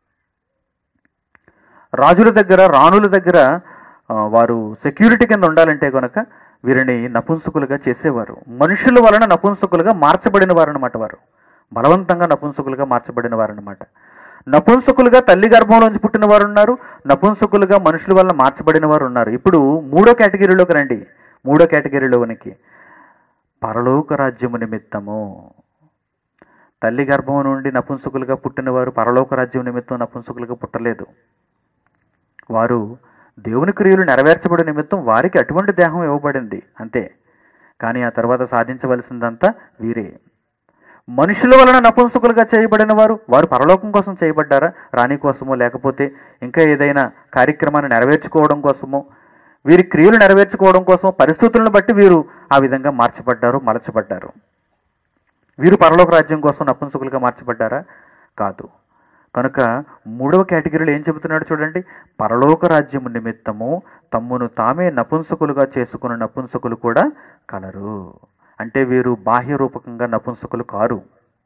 [SPEAKER 2] రాజుల దగ్గర రాణుల దగ్గర ఆ, వారు సెక్యూరిటీ కింద ఉండాలంటే కనుక వీరిని నపుంసకులుగా చేసేవారు మనుషుల వలన నపుంసకులుగా మార్చబడిన వారు అనమాట వారు బలవంతంగా నపుంసకులుగా మార్చబడిన వారు అనమాట నపుంసకులుగా తల్లి గర్భంలోంచి పుట్టిన వారు ఉన్నారు నపుంసకులుగా మనుషుల వలన మార్చబడిన వారు ఉన్నారు ఇప్పుడు మూడో కేటగిరీలోకి రండి మూడో కేటగిరీలోనికి పరలోక రాజ్యము నిమిత్తము తల్లి గర్భం నుండి నపుంసకులుగా పుట్టినవారు పరలోక రాజ్యం నిమిత్తం నపుంసకులుగా పుట్టలేదు వారు దేవుని క్రియలు నెరవేర్చబడి నిమిత్తం వారికి అటువంటి దేహం ఇవ్వబడింది అంతే కానీ ఆ తర్వాత సాధించవలసిందంతా వీరే మనుషుల వలన నపుంసకులుగా చేయబడిన వారు వారు పరలోకం కోసం చేయబడ్డారా రాణి కోసమో లేకపోతే ఇంకా ఏదైనా కార్యక్రమాన్ని నెరవేర్చుకోవడం కోసమో వీరి క్రియలు నెరవేర్చుకోవడం కోసం పరిస్థితులను బట్టి వీరు ఆ విధంగా మార్చబడ్డారు మలచబడ్డారు వీరు పరలోక రాజ్యం కోసం నపుంసకులుగా మార్చబడ్డారా కాదు కనుక మూడవ కేటగిరీలో ఏం చెబుతున్నాడు చూడండి పరలోక రాజ్యము నిమిత్తము తమ్మును తామే నపుంసకులుగా చేసుకున్న నపుంసకులు కూడా కలరు అంటే వీరు బాహ్య రూపకంగా నపుంసకులు కారు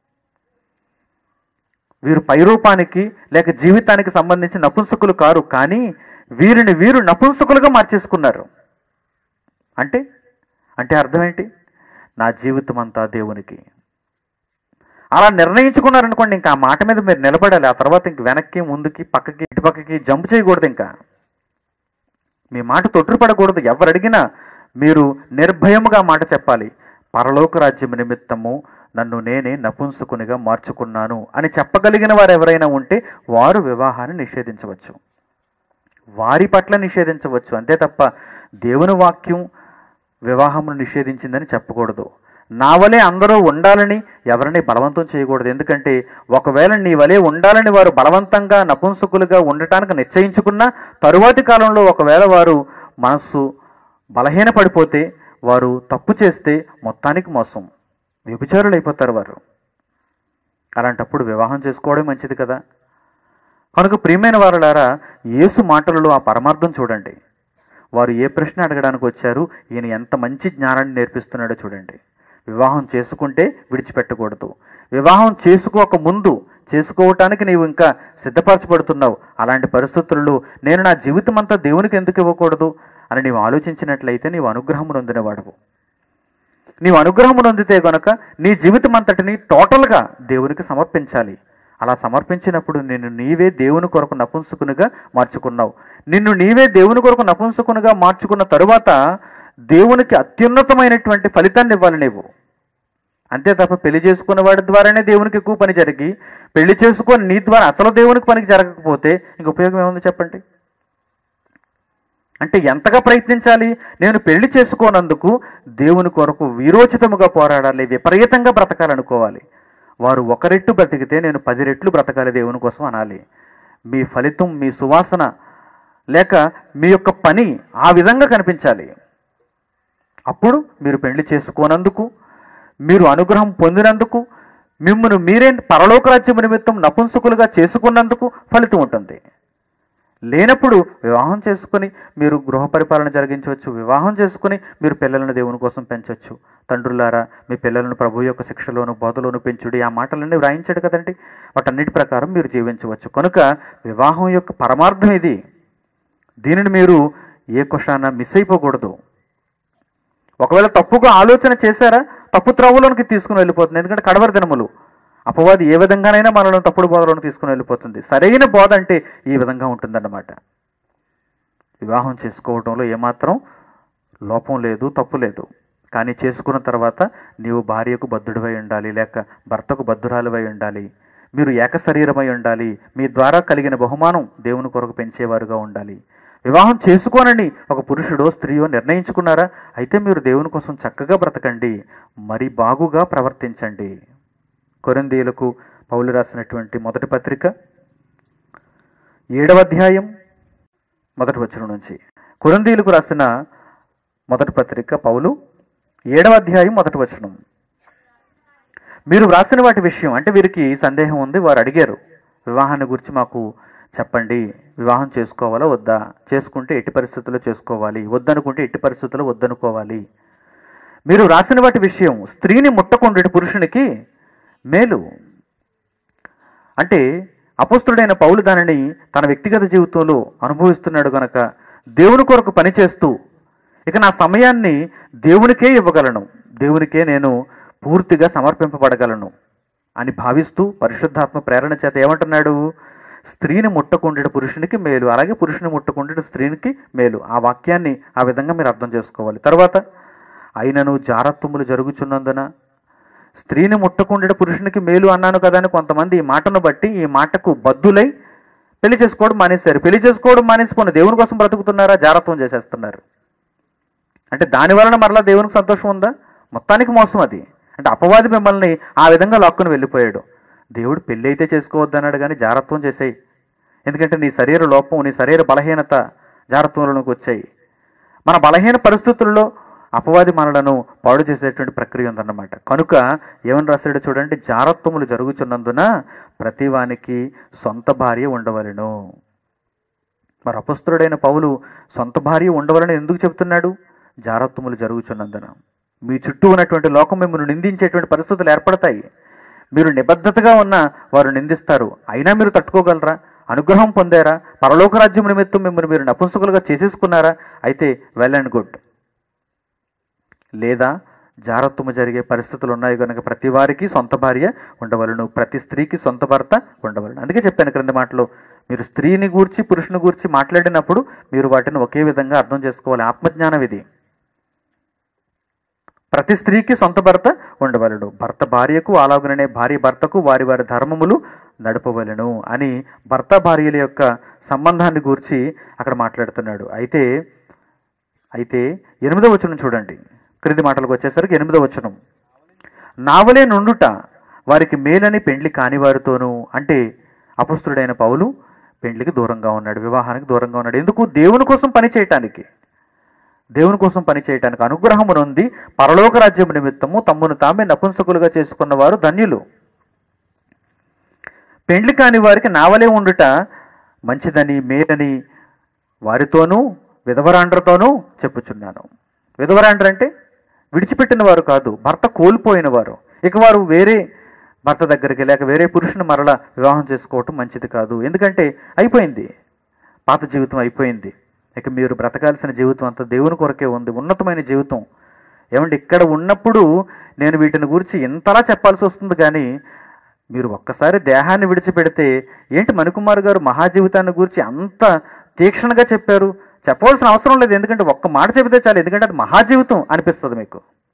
[SPEAKER 2] వీరు పైరూపానికి లేక జీవితానికి సంబంధించి నపుంసకులు కారు కానీ వీరిని వీరు నపుంసకులుగా మార్చేసుకున్నారు అంటే అంటే అర్థం ఏంటి నా జీవితం అంతా దేవునికి అలా నిర్ణయించుకున్నారనుకోండి ఇంకా ఆ మాట మీద మీరు నిలబడాలి ఆ తర్వాత ఇంక వెనక్కి ముందుకి పక్కకి ఇటు పక్కకి జంప్ చేయకూడదు ఇంకా మీ మాట తొట్టుపడకూడదు ఎవరు అడిగినా మీరు నిర్భయముగా మాట చెప్పాలి పరలోక రాజ్యం నిమిత్తము నన్ను నేనే నపుంసకునిగా మార్చుకున్నాను అని చెప్పగలిగిన వారు ఎవరైనా ఉంటే వారు వివాహాన్ని నిషేధించవచ్చు వారి పట్ల నిషేధించవచ్చు అంతే తప్ప దేవుని వాక్యం వివాహమును నిషేధించిందని చెప్పకూడదు నా వలే అందరూ ఉండాలని ఎవరిని బలవంతం చేయకూడదు ఎందుకంటే ఒకవేళ నీ వలే ఉండాలని వారు బలవంతంగా నపుంసకులుగా ఉండటానికి నిశ్చయించుకున్నా తరువాతి కాలంలో ఒకవేళ వారు మనస్సు బలహీన పడిపోతే వారు తప్పు చేస్తే మొత్తానికి మోసం వ్యభిచారులు అయిపోతారు వారు అలాంటప్పుడు వివాహం చేసుకోవడం మంచిది కదా కనుక ప్రియమైన వారులారా యేసు మాటలలో ఆ పరమార్థం చూడండి వారు ఏ ప్రశ్న అడగడానికి వచ్చారు ఈయన ఎంత మంచి జ్ఞానాన్ని నేర్పిస్తున్నాడో చూడండి వివాహం చేసుకుంటే విడిచిపెట్టకూడదు వివాహం చేసుకోక ముందు చేసుకోవటానికి నీవు ఇంకా సిద్ధపరచబడుతున్నావు అలాంటి పరిస్థితుల్లో నేను నా జీవితం అంతా దేవునికి ఎందుకు ఇవ్వకూడదు అని నీవు ఆలోచించినట్లయితే నీవు అనుగ్రహం నొందినవాడవు నీవు అనుగ్రహం నొందితే గనుక నీ జీవితం అంతటిని టోటల్గా దేవునికి సమర్పించాలి అలా సమర్పించినప్పుడు నిన్ను నీవే దేవుని కొరకు నపుంసుకునిగా మార్చుకున్నావు నిన్ను నీవే దేవుని కొరకు నపుంసుకునిగా మార్చుకున్న తరువాత దేవునికి అత్యున్నతమైనటువంటి ఫలితాన్ని ఇవ్వాలి నీవు అంతే తప్ప పెళ్లి చేసుకున్న వాడి ద్వారానే దేవునికి ఎక్కువ పని జరిగి పెళ్లి చేసుకొని నీ ద్వారా అసలు దేవునికి పనికి జరగకపోతే ఇంక ఉపయోగం ఏముంది చెప్పండి అంటే ఎంతగా ప్రయత్నించాలి నేను పెళ్లి చేసుకోనందుకు దేవుని కొరకు వీరోచితముగా పోరాడాలి విపరీతంగా బ్రతకాలనుకోవాలి వారు ఒక రెట్టు బ్రతికితే నేను పది రెట్లు బ్రతకాలి దేవుని కోసం అనాలి మీ ఫలితం మీ సువాసన లేక మీ యొక్క పని ఆ విధంగా కనిపించాలి అప్పుడు మీరు పెళ్లి చేసుకోనందుకు మీరు అనుగ్రహం పొందినందుకు మిమ్మల్ని మీరే పరలోక రాజ్యం నిమిత్తం నపుంసకులుగా చేసుకున్నందుకు ఫలితం ఉంటుంది లేనప్పుడు వివాహం చేసుకొని మీరు గృహ పరిపాలన జరిగించవచ్చు వివాహం చేసుకొని మీరు పిల్లలను దేవుని కోసం పెంచవచ్చు తండ్రులారా మీ పిల్లలను ప్రభు యొక్క శిక్షలోను బోధలోను పెంచుడి ఆ మాటలన్నీ వ్రాయించాడు కదండి వాటన్నిటి ప్రకారం మీరు జీవించవచ్చు కనుక వివాహం యొక్క పరమార్థం ఇది దీనిని మీరు ఏ కుషాన మిస్ అయిపోకూడదు ఒకవేళ తప్పుగా ఆలోచన చేశారా తప్పు త్రవ్వలోనికి తీసుకుని వెళ్ళిపోతుంది ఎందుకంటే కడవరి దినములు అపవాది ఏ విధంగానైనా మనల్ని తప్పుడు బోధలోకి తీసుకుని వెళ్ళిపోతుంది సరైన బోధ అంటే ఈ విధంగా ఉంటుందన్నమాట వివాహం చేసుకోవడంలో ఏమాత్రం లోపం లేదు తప్పు లేదు కానీ చేసుకున్న తర్వాత నీవు భార్యకు బద్ధుడివై ఉండాలి లేక భర్తకు బద్ధురాలివై ఉండాలి మీరు ఏక శరీరమై ఉండాలి మీ ద్వారా కలిగిన బహుమానం దేవుని కొరకు పెంచేవారుగా ఉండాలి వివాహం చేసుకోనని ఒక పురుషుడో స్త్రీయో నిర్ణయించుకున్నారా అయితే మీరు దేవుని కోసం చక్కగా బ్రతకండి మరి బాగుగా ప్రవర్తించండి కొరిందీయులకు పౌలు రాసినటువంటి మొదటి పత్రిక ఏడవ అధ్యాయం మొదటి వచనం నుంచి కొరిందీయులకు రాసిన మొదటి పత్రిక పౌలు ఏడవ అధ్యాయం మొదటి వచనం మీరు వ్రాసిన వాటి విషయం అంటే వీరికి సందేహం ఉంది వారు అడిగారు వివాహాన్ని గురించి మాకు చెప్పండి వివాహం చేసుకోవాలా వద్దా చేసుకుంటే ఎట్టి పరిస్థితుల్లో చేసుకోవాలి వద్దనుకుంటే ఎట్టి పరిస్థితుల్లో వద్దనుకోవాలి మీరు రాసిన వాటి విషయం స్త్రీని ముట్టకుండేటి పురుషునికి మేలు అంటే అపస్తుడైన పౌలు దానిని తన వ్యక్తిగత జీవితంలో అనుభవిస్తున్నాడు గనక దేవుని కొరకు పనిచేస్తూ ఇక నా సమయాన్ని దేవునికే ఇవ్వగలను దేవునికే నేను పూర్తిగా సమర్పింపబడగలను అని భావిస్తూ పరిశుద్ధాత్మ ప్రేరణ చేత ఏమంటున్నాడు స్త్రీని ముట్టకుండేట పురుషునికి మేలు అలాగే పురుషుని ముట్టకుండేట స్త్రీనికి మేలు ఆ వాక్యాన్ని ఆ విధంగా మీరు అర్థం చేసుకోవాలి తర్వాత అయినను జారత్వములు జరుగుచున్నందున స్త్రీని ముట్టకుండేట పురుషునికి మేలు అన్నాను కదా అని కొంతమంది ఈ మాటను బట్టి ఈ మాటకు బద్దులై పెళ్లి చేసుకోవడం మానేశారు పెళ్లి చేసుకోవడం మానేసిపోయిన దేవుని కోసం బ్రతుకుతున్నారా జారత్వం చేసేస్తున్నారు అంటే దాని వలన మరలా దేవునికి సంతోషం ఉందా మొత్తానికి మోసం అది అంటే అపవాది మిమ్మల్ని ఆ విధంగా లాక్కుని వెళ్ళిపోయాడు దేవుడు పెళ్ళి అయితే చేసుకోవద్దు అన్నాడు కానీ జారత్వం చేసాయి ఎందుకంటే నీ శరీర లోపం నీ శరీర బలహీనత జారత్వంలోకి వచ్చాయి మన బలహీన పరిస్థితుల్లో అపవాది మనలను పాడు చేసేటువంటి ప్రక్రియ ఉందన్నమాట కనుక ఏమని రాశాడో చూడండి జారత్వములు జరుగుచున్నందున ప్రతివానికి సొంత భార్య ఉండవలెను మరి అపస్తుడైన పౌలు సొంత భార్య ఉండవలని ఎందుకు చెప్తున్నాడు జారత్వములు జరుగుచున్నందున మీ చుట్టూ ఉన్నటువంటి లోకం మిమ్మల్ని నిందించేటువంటి పరిస్థితులు ఏర్పడతాయి మీరు నిబద్ధతగా ఉన్న వారు నిందిస్తారు అయినా మీరు తట్టుకోగలరా అనుగ్రహం పొందారా పరలోక రాజ్యం నిమిత్తం మిమ్మల్ని మీరు నపుంసకులుగా చేసేసుకున్నారా అయితే వెల్ అండ్ గుడ్ లేదా జారత్వము జరిగే పరిస్థితులు ఉన్నాయి కనుక ప్రతి వారికి సొంత భార్య ఉండవలను ప్రతి స్త్రీకి సొంత భర్త ఉండవలను అందుకే చెప్పాను క్రింద మాటలో మీరు స్త్రీని గూర్చి పురుషుని గూర్చి మాట్లాడినప్పుడు మీరు వాటిని ఒకే విధంగా అర్థం చేసుకోవాలి ఆత్మజ్ఞానం ఇది ప్రతి స్త్రీకి సొంత భర్త ఉండవలను భర్త భార్యకు అలాగనే భార్య భర్తకు వారి వారి ధర్మములు నడపవలను అని భర్త భార్యల యొక్క సంబంధాన్ని గూర్చి అక్కడ మాట్లాడుతున్నాడు అయితే అయితే ఎనిమిదో వచనం చూడండి క్రింది మాటలకు వచ్చేసరికి ఎనిమిదో వచనం నావలే నుండుట వారికి మేలని పెండ్లి కానివారితోనూ అంటే అపస్తుడైన పౌలు పెండ్లికి దూరంగా ఉన్నాడు వివాహానికి దూరంగా ఉన్నాడు ఎందుకు దేవుని కోసం పని చేయటానికి దేవుని కోసం పని చేయటానికి అనుగ్రహము నొంది పరలోక రాజ్యము నిమిత్తము తమ్మును తామే నపుంసకులుగా చేసుకున్న వారు ధన్యులు పెండ్లి కాని వారికి నావలే ఉండుట మంచిదని మేలని వారితోనూ విధవరాండ్రతోనూ చెప్పుచున్నాను విధవరాండ్ర అంటే విడిచిపెట్టిన వారు కాదు భర్త కోల్పోయిన వారు ఇక వారు వేరే భర్త దగ్గరికి లేక వేరే పురుషుని మరలా వివాహం చేసుకోవటం మంచిది కాదు ఎందుకంటే అయిపోయింది పాత జీవితం అయిపోయింది ఇక మీరు బ్రతకాల్సిన జీవితం అంతా దేవుని కొరకే ఉంది ఉన్నతమైన జీవితం ఏమంటే ఇక్కడ ఉన్నప్పుడు నేను వీటిని గురించి ఇంతలా చెప్పాల్సి వస్తుంది కానీ మీరు ఒక్కసారి దేహాన్ని విడిచిపెడితే ఏంటి మణికుమార్ గారు మహాజీవితాన్ని గురించి అంత తీక్షణగా చెప్పారు చెప్పవలసిన అవసరం లేదు ఎందుకంటే ఒక్క మాట చెబితే చాలు ఎందుకంటే అది మహాజీవితం అనిపిస్తుంది మీకు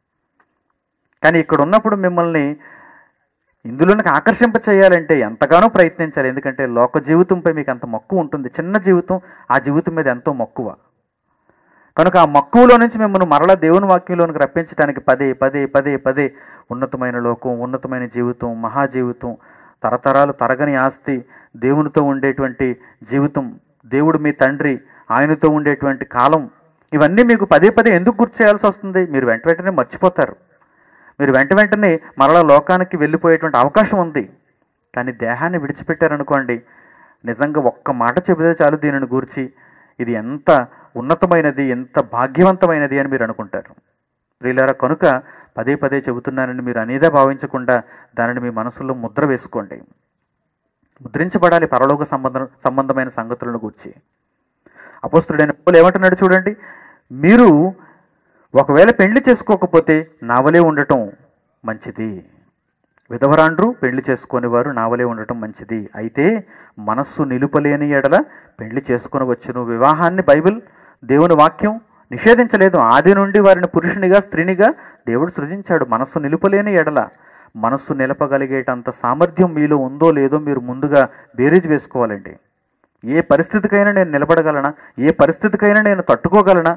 [SPEAKER 2] కానీ ఇక్కడ ఉన్నప్పుడు మిమ్మల్ని ఇందులోనికి ఆకర్షింప చేయాలంటే ఎంతగానో ప్రయత్నించాలి ఎందుకంటే లోక జీవితంపై మీకు అంత మక్కువ ఉంటుంది చిన్న జీవితం ఆ జీవితం మీద ఎంతో మక్కువ కనుక ఆ మక్కువలో నుంచి మిమ్మల్ని మరలా దేవుని వాక్యంలోనికి రప్పించడానికి పదే పదే పదే పదే ఉన్నతమైన లోకం ఉన్నతమైన జీవితం మహాజీవితం తరతరాలు తరగని ఆస్తి దేవునితో ఉండేటువంటి జీవితం దేవుడు మీ తండ్రి ఆయనతో ఉండేటువంటి కాలం ఇవన్నీ మీకు పదే పదే ఎందుకు గుర్తు చేయాల్సి వస్తుంది మీరు వెంట వెంటనే మర్చిపోతారు మీరు వెంట వెంటనే మరలా లోకానికి వెళ్ళిపోయేటువంటి అవకాశం ఉంది కానీ దేహాన్ని విడిచిపెట్టారనుకోండి నిజంగా ఒక్క మాట చెబితే చాలు దీనిని గూర్చి ఇది ఎంత ఉన్నతమైనది ఎంత భాగ్యవంతమైనది అని మీరు అనుకుంటారు ప్రియులారా కనుక పదే పదే చెబుతున్నానని మీరు అనేదే భావించకుండా దానిని మీ మనసులో ముద్ర వేసుకోండి ముద్రించబడాలి పరలోక సంబంధం సంబంధమైన సంగతులను గూర్చి అపోస్తుడైన పౌలు ఏమంటున్నాడు చూడండి మీరు ఒకవేళ పెళ్లి చేసుకోకపోతే నావలే ఉండటం మంచిది విధవరాండ్రు పెళ్లి చేసుకొని వారు నావలే ఉండటం మంచిది అయితే మనస్సు నిలుపలేని ఎడల పెళ్లి చేసుకొని వచ్చును వివాహాన్ని బైబిల్ దేవుని వాక్యం నిషేధించలేదు ఆది నుండి వారిని పురుషునిగా స్త్రీనిగా దేవుడు సృజించాడు మనస్సు నిలుపలేని ఎడల మనస్సు నిలపగలిగేటంత సామర్థ్యం మీలో ఉందో లేదో మీరు ముందుగా బేరీజ్ వేసుకోవాలండి ఏ పరిస్థితికైనా నేను నిలబడగలనా ఏ పరిస్థితికైనా నేను తట్టుకోగలనా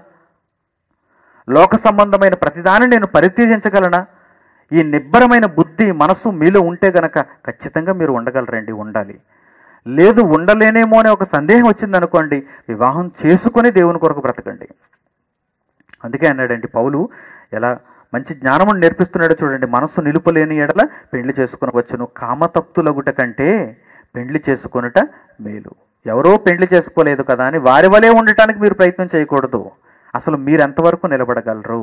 [SPEAKER 2] లోక సంబంధమైన ప్రతిదాన్ని నేను పరిత్యజించగలనా ఈ నిబ్బరమైన బుద్ధి మనసు మీలో ఉంటే గనక ఖచ్చితంగా మీరు ఉండగలరండి ఉండాలి లేదు ఉండలేనేమో అనే ఒక సందేహం వచ్చిందనుకోండి వివాహం చేసుకొని దేవుని కొరకు బ్రతకండి అందుకే అన్నాడండి పౌలు ఎలా మంచి జ్ఞానమును నేర్పిస్తున్నాడో చూడండి మనస్సు నిలుపలేని ఎడల పెళ్లి చేసుకుని వచ్చును కామతప్తులగుట కంటే పెళ్లి చేసుకొనుట మేలు ఎవరో పెళ్లి చేసుకోలేదు కదా అని వారి వలే ఉండటానికి మీరు ప్రయత్నం చేయకూడదు అసలు మీరు ఎంతవరకు నిలబడగలరు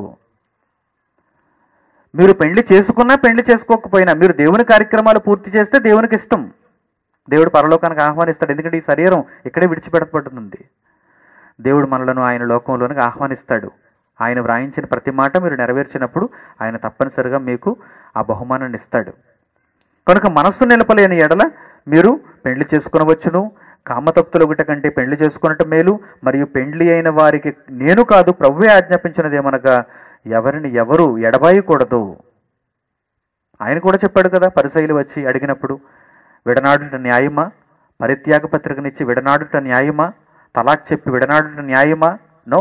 [SPEAKER 2] మీరు పెళ్లి చేసుకున్నా పెళ్లి చేసుకోకపోయినా మీరు దేవుని కార్యక్రమాలు పూర్తి చేస్తే దేవునికి ఇష్టం దేవుడు పరలోకానికి ఆహ్వానిస్తాడు ఎందుకంటే ఈ శరీరం ఇక్కడే విడిచిపెట్టబడుతుంది దేవుడు మనలను ఆయన లోకంలోనికి ఆహ్వానిస్తాడు ఆయన వ్రాయించిన ప్రతి మాట మీరు నెరవేర్చినప్పుడు ఆయన తప్పనిసరిగా మీకు ఆ బహుమానాన్ని ఇస్తాడు కనుక మనస్సు నిలపలేని ఎడల మీరు పెళ్లి చేసుకునవచ్చును కామతప్తుల గుట కంటే పెళ్లి చేసుకునటం మేలు మరియు పెండ్లి అయిన వారికి నేను కాదు ప్రభువే ఆజ్ఞాపించినదేమనగా ఎవరిని ఎవరు ఎడబాయకూడదు ఆయన కూడా చెప్పాడు కదా పరిశైలు వచ్చి అడిగినప్పుడు విడనాడుట న్యాయమా పరిత్యాగ పత్రికనిచ్చి విడనాడుట న్యాయమా తలాక్ చెప్పి విడనాడుట న్యాయమా నో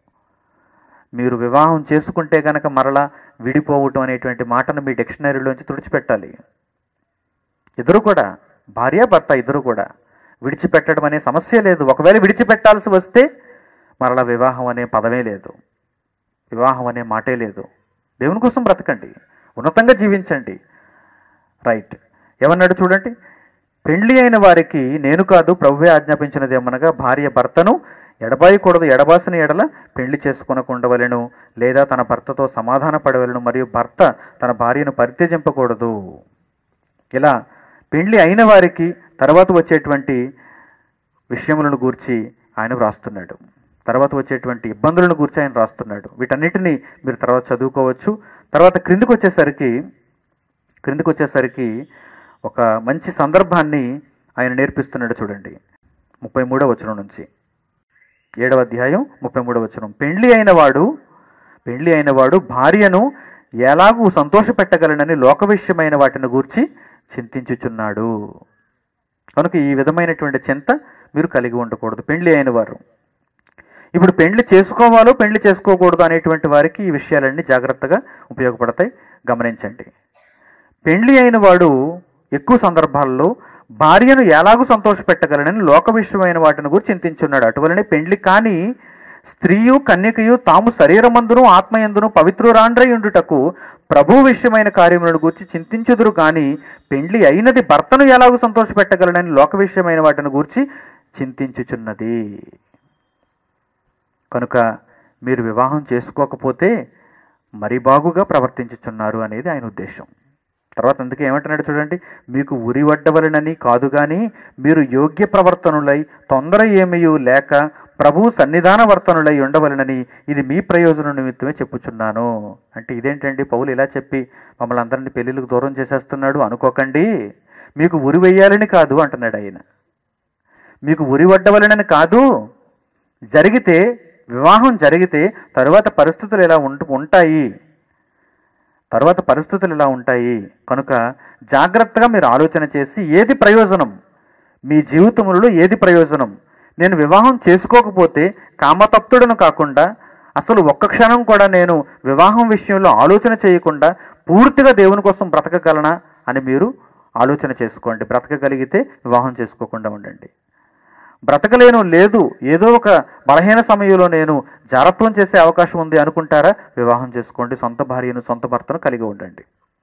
[SPEAKER 2] మీరు వివాహం చేసుకుంటే గనక మరలా విడిపోవటం అనేటువంటి మాటను మీ డిక్షనరీలోంచి తుడిచిపెట్టాలి ఇద్దరు కూడా భార్య భర్త ఇద్దరు కూడా విడిచిపెట్టడం అనే సమస్య లేదు ఒకవేళ విడిచిపెట్టాల్సి వస్తే మరలా వివాహం అనే పదమే లేదు వివాహం అనే మాటే లేదు దేవుని కోసం బ్రతకండి ఉన్నతంగా జీవించండి రైట్ ఏమన్నాడు చూడండి పెళ్లి అయిన వారికి నేను కాదు ప్రభువే ఆజ్ఞాపించినది ఏమనగా భార్య భర్తను ఎడబాయకూడదు ఎడబాసిన ఎడల పెళ్లి చేసుకొనకుండవలెను లేదా తన భర్తతో సమాధాన పడవలను మరియు భర్త తన భార్యను పరిత్యజింపకూడదు ఇలా పెళ్లి అయిన వారికి తర్వాత వచ్చేటువంటి విషయములను గూర్చి ఆయన వ్రాస్తున్నాడు తర్వాత వచ్చేటువంటి ఇబ్బందులను గూర్చి ఆయన రాస్తున్నాడు వీటన్నిటిని మీరు తర్వాత చదువుకోవచ్చు తర్వాత క్రిందికి వచ్చేసరికి క్రిందికి వచ్చేసరికి ఒక మంచి సందర్భాన్ని ఆయన నేర్పిస్తున్నాడు చూడండి ముప్పై మూడో వచనం నుంచి ఏడవ అధ్యాయం ముప్పై మూడవ వచనం పెండ్లి అయిన వాడు పెండ్లి అయిన వాడు భార్యను ఎలాగూ సంతోషపెట్టగలనని లోక విషయమైన వాటిని గూర్చి చింతించుచున్నాడు కనుక ఈ విధమైనటువంటి చింత మీరు కలిగి ఉండకూడదు పెండ్లి అయిన వారు ఇప్పుడు పెండ్లి చేసుకోవాలో పెండ్లి చేసుకోకూడదు అనేటువంటి వారికి ఈ విషయాలన్నీ జాగ్రత్తగా ఉపయోగపడతాయి గమనించండి పెండ్లి అయిన వాడు ఎక్కువ సందర్భాల్లో భార్యను ఎలాగూ సంతోషపెట్టగలనని లోక విషయమైన వాటిని గురించి చింతించున్నాడు అటువలనే పెండ్లి కాని స్త్రీయు కన్యకయు తాము శరీరమందును ఆత్మయందును పవిత్రురాండ్రై ఉండుటకు ప్రభు విషయమైన కార్యములను గురించి చింతించుదురు కానీ పెండ్లి అయినది భర్తను ఎలాగూ సంతోషపెట్టగలనని లోక విషయమైన వాటిని గురించి చింతించుచున్నది కనుక మీరు వివాహం చేసుకోకపోతే మరి బాగుగా ప్రవర్తించుచున్నారు అనేది ఆయన ఉద్దేశం తర్వాత అందుకే ఏమంటున్నాడు చూడండి మీకు ఉరి వడ్డవలనని కాదు కానీ మీరు యోగ్య ప్రవర్తనులై తొందర ఏమయూ లేక ప్రభు సన్నిధాన వర్తనులై ఉండవలనని ఇది మీ ప్రయోజనం నిమిత్తమే చెప్పుచున్నాను అంటే ఇదేంటండి పౌలు ఇలా చెప్పి మమ్మల్ని అందరినీ పెళ్ళిళ్ళకు దూరం చేసేస్తున్నాడు అనుకోకండి మీకు ఉరి వేయాలని కాదు అంటున్నాడు ఆయన మీకు ఉరి వడ్డవలనని కాదు జరిగితే వివాహం జరిగితే తరువాత పరిస్థితులు ఎలా ఉంటు ఉంటాయి తర్వాత పరిస్థితులు ఎలా ఉంటాయి కనుక జాగ్రత్తగా మీరు ఆలోచన చేసి ఏది ప్రయోజనం మీ జీవితములలో ఏది ప్రయోజనం నేను వివాహం చేసుకోకపోతే కామతప్తుడను కాకుండా అసలు ఒక్క క్షణం కూడా నేను వివాహం విషయంలో ఆలోచన చేయకుండా పూర్తిగా దేవుని కోసం బ్రతకగలనా అని మీరు ఆలోచన చేసుకోండి బ్రతకగలిగితే వివాహం చేసుకోకుండా ఉండండి బ్రతకలేను లేదు ఏదో ఒక బలహీన సమయంలో నేను జారత్వం చేసే అవకాశం ఉంది అనుకుంటారా వివాహం చేసుకోండి సొంత భార్యను సొంత భర్తను కలిగి ఉండండి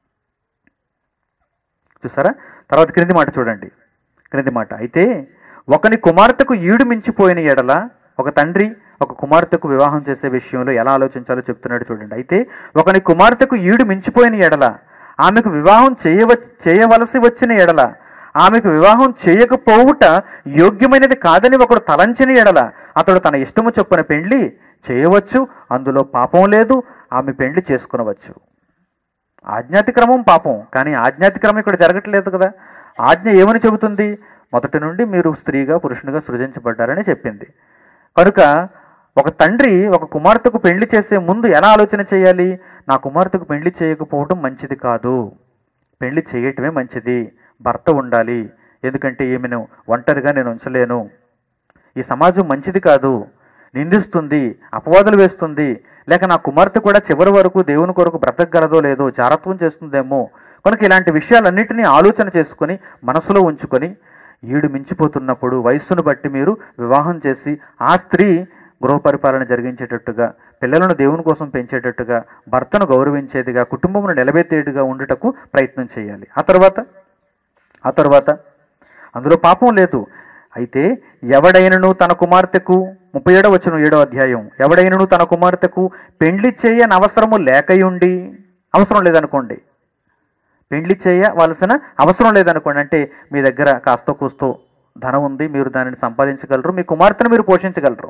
[SPEAKER 2] చూసారా తర్వాత క్రింది మాట చూడండి క్రింది మాట అయితే ఒకని కుమార్తెకు ఈడు మించిపోయిన ఎడల ఒక తండ్రి ఒక కుమార్తెకు వివాహం చేసే విషయంలో ఎలా ఆలోచించాలో చెప్తున్నాడు చూడండి అయితే ఒకని కుమార్తెకు ఈడు మించిపోయిన ఎడల ఆమెకు వివాహం చేయవ చేయవలసి వచ్చిన ఎడల ఆమెకు వివాహం చేయకపోవుట యోగ్యమైనది కాదని ఒకడు తలంచిన ఎడల అతడు తన ఇష్టము చొప్పున పెండ్లి చేయవచ్చు అందులో పాపం లేదు ఆమె పెండ్లి చేసుకునవచ్చు ఆజ్ఞాతిక్రమం పాపం కానీ ఆజ్ఞాతిక్రమం ఇక్కడ జరగట్లేదు కదా ఆజ్ఞ ఏమని చెబుతుంది మొదటి నుండి మీరు స్త్రీగా పురుషునిగా సృజించబడ్డారని చెప్పింది కనుక ఒక తండ్రి ఒక కుమార్తెకు పెళ్లి చేసే ముందు ఎలా ఆలోచన చేయాలి నా కుమార్తెకు పెళ్లి చేయకపోవడం మంచిది కాదు పెళ్లి చేయటమే మంచిది భర్త ఉండాలి ఎందుకంటే ఈమెను ఒంటరిగా నేను ఉంచలేను ఈ సమాజం మంచిది కాదు నిందిస్తుంది అపవాదులు వేస్తుంది లేక నా కుమార్తె కూడా చివరి వరకు దేవుని కొరకు బ్రతకగలదో లేదో జారత్వం చేస్తుందేమో కనుక ఇలాంటి విషయాలన్నింటినీ ఆలోచన చేసుకొని మనసులో ఉంచుకొని ఈడు మించిపోతున్నప్పుడు వయస్సును బట్టి మీరు వివాహం చేసి ఆ స్త్రీ గృహ పరిపాలన జరిగించేటట్టుగా పిల్లలను దేవుని కోసం పెంచేటట్టుగా భర్తను గౌరవించేదిగా కుటుంబమును నిలబెట్టేట్టుగా ఉండుటకు ప్రయత్నం చేయాలి ఆ తర్వాత ఆ తర్వాత అందులో పాపం లేదు అయితే ఎవడైనను తన కుమార్తెకు ముప్పై ఏడవ వచ్చిన ఏడో అధ్యాయం ఎవడైనను తన కుమార్తెకు పెండ్లి చేయని అవసరము లేకయుండి అవసరం లేదనుకోండి పెండ్లి చేయవలసిన అవసరం లేదనుకోండి అంటే మీ దగ్గర కాస్తో కూస్తో ధనం ఉంది మీరు దానిని సంపాదించగలరు మీ కుమార్తెను మీరు పోషించగలరు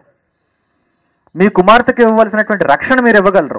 [SPEAKER 2] మీ కుమార్తెకు ఇవ్వవలసినటువంటి రక్షణ మీరు ఇవ్వగలరు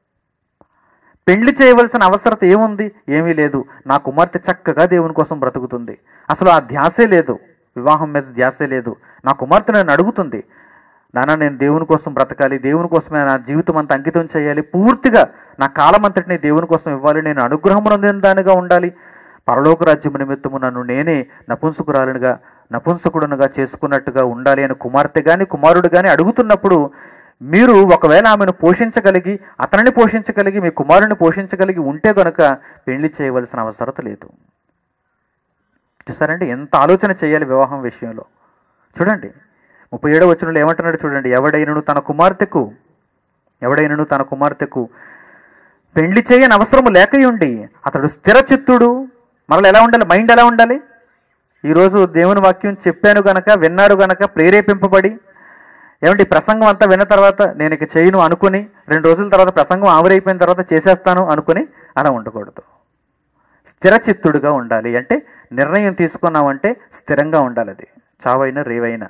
[SPEAKER 2] పెళ్లి చేయవలసిన అవసరత ఏముంది ఏమీ లేదు నా కుమార్తె చక్కగా దేవుని కోసం బ్రతుకుతుంది అసలు ఆ ధ్యాసే లేదు వివాహం మీద ధ్యాసే లేదు నా కుమార్తె నన్ను అడుగుతుంది నాన్న నేను దేవుని కోసం బ్రతకాలి దేవుని కోసమే నా జీవితం అంతా అంకితం చేయాలి పూర్తిగా నా కాలం అంతటిని దేవుని కోసం ఇవ్వాలి నేను అనుగ్రహం పొందిన దానిగా ఉండాలి పరలోక రాజ్యం నిమిత్తము నన్ను నేనే నపుంసకురాలుగా నపుంసకుడునుగా చేసుకున్నట్టుగా ఉండాలి అని కుమార్తె కానీ కుమారుడు కానీ అడుగుతున్నప్పుడు మీరు ఒకవేళ ఆమెను పోషించగలిగి అతనిని పోషించగలిగి మీ కుమారుని పోషించగలిగి ఉంటే కనుక పెళ్లి చేయవలసిన అవసరత లేదు చూసారండి ఎంత ఆలోచన చేయాలి వివాహం విషయంలో చూడండి ముప్పై ఏడవ వచనంలో ఏమంటున్నాడు చూడండి ఎవడైనను తన కుమార్తెకు ఎవడైనను తన కుమార్తెకు పెళ్లి చేయని అవసరము లేకయుండి అతడు స్థిర చిత్తుడు మరలా ఎలా ఉండాలి మైండ్ ఎలా ఉండాలి ఈరోజు దేవుని వాక్యం చెప్పాను గనక విన్నారు గనక ప్రేరేపింపబడి ఏమంటే ఈ ప్రసంగం అంతా విన్న తర్వాత నేను ఇక చేయను అనుకుని రెండు రోజుల తర్వాత ప్రసంగం ఆవిరైపోయిన తర్వాత చేసేస్తాను అనుకుని అలా ఉండకూడదు స్థిరచిత్తుడుగా ఉండాలి అంటే నిర్ణయం తీసుకున్నామంటే స్థిరంగా ఉండాలి అది చావైనా రేవైనా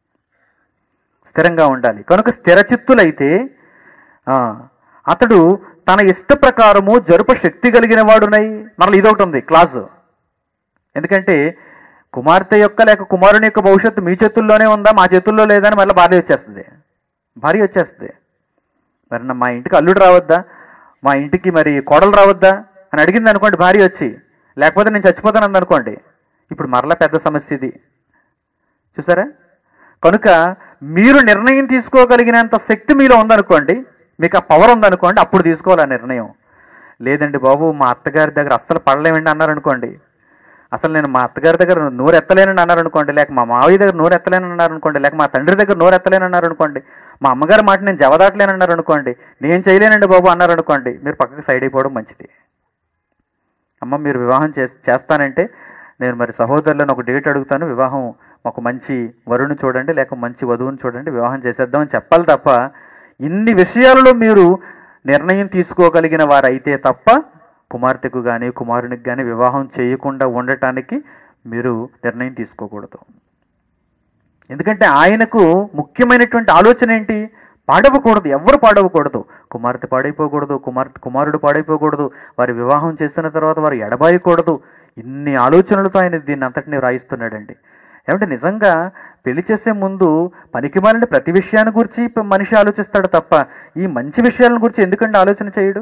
[SPEAKER 2] స్థిరంగా ఉండాలి కనుక స్థిరచిత్తులైతే ఆ, అతడు తన ఇష్ట ప్రకారము జరుప శక్తి కలిగిన వాడునై మరలా ఇదొకటి ఉంది క్లాసు ఎందుకంటే కుమార్తె యొక్క లేక కుమారుని యొక్క భవిష్యత్తు మీ చేతుల్లోనే ఉందా మా చేతుల్లో లేదని మళ్ళీ భార్య వచ్చేస్తుంది భార్య వచ్చేస్తుంది మరి నా- మా ఇంటికి అల్లుడు రావద్దా మా ఇంటికి మరి కోడలు రావద్దా అని అడిగింది అనుకోండి భార్య వచ్చి లేకపోతే నేను చచ్చిపోతాను అనుకోండి ఇప్పుడు మరలా పెద్ద సమస్య ఇది చూసారా కనుక మీరు నిర్ణయం తీసుకోగలిగినంత శక్తి మీలో ఉందనుకోండి మీకు ఆ పవర్ ఉందనుకోండి అప్పుడు తీసుకోవాలి ఆ నిర్ణయం లేదండి బాబు మా అత్తగారి దగ్గర అస్సలు పడలేమండి అన్నారు అనుకోండి అసలు నేను మా అత్తగారి దగ్గర నోరు ఎత్తలేనని అన్నారు అనుకోండి లేక మా మావయ్య దగ్గర నోరు ఎత్తలేనని అన్నారు అనుకోండి లేక మా తండ్రి దగ్గర నోరు ఎత్తలేనని అన్నారు అనుకోండి మా అమ్మగారి మాట నేను జవదాటలేనన్నారు అనుకోండి నేను చేయలేనండి బాబు అన్నారు అనుకోండి మీరు పక్కకి సైడ్ అయిపోవడం మంచిది అమ్మ మీరు వివాహం చే చేస్తానంటే నేను మరి సహోదరులను ఒక డేట్ అడుగుతాను వివాహం ఒక మంచి వరుని చూడండి లేక మంచి వధువుని చూడండి వివాహం చేసేద్దామని చెప్పాలి తప్ప ఇన్ని విషయాలలో మీరు నిర్ణయం తీసుకోగలిగిన వారైతే తప్ప కుమార్తెకు కానీ కుమారునికి కానీ వివాహం చేయకుండా ఉండటానికి మీరు నిర్ణయం తీసుకోకూడదు ఎందుకంటే ఆయనకు ముఖ్యమైనటువంటి ఆలోచన ఏంటి పాడవకూడదు ఎవ్వరు పాడవకూడదు కుమార్తె పాడైపోకూడదు కుమార్తె కుమారుడు పాడైపోకూడదు వారి వివాహం చేసిన తర్వాత వారు ఎడబాయకూడదు ఇన్ని ఆలోచనలతో ఆయన దీన్ని అంతటిని రాయిస్తున్నాడండి ఏమంటే నిజంగా పెళ్లి చేసే ముందు పనికి మాలిన ప్రతి విషయాన్ని గురించి ప- మనిషి ఆలోచిస్తాడు తప్ప ఈ మంచి విషయాలను గురించి ఎందుకంటే ఆలోచన చేయడు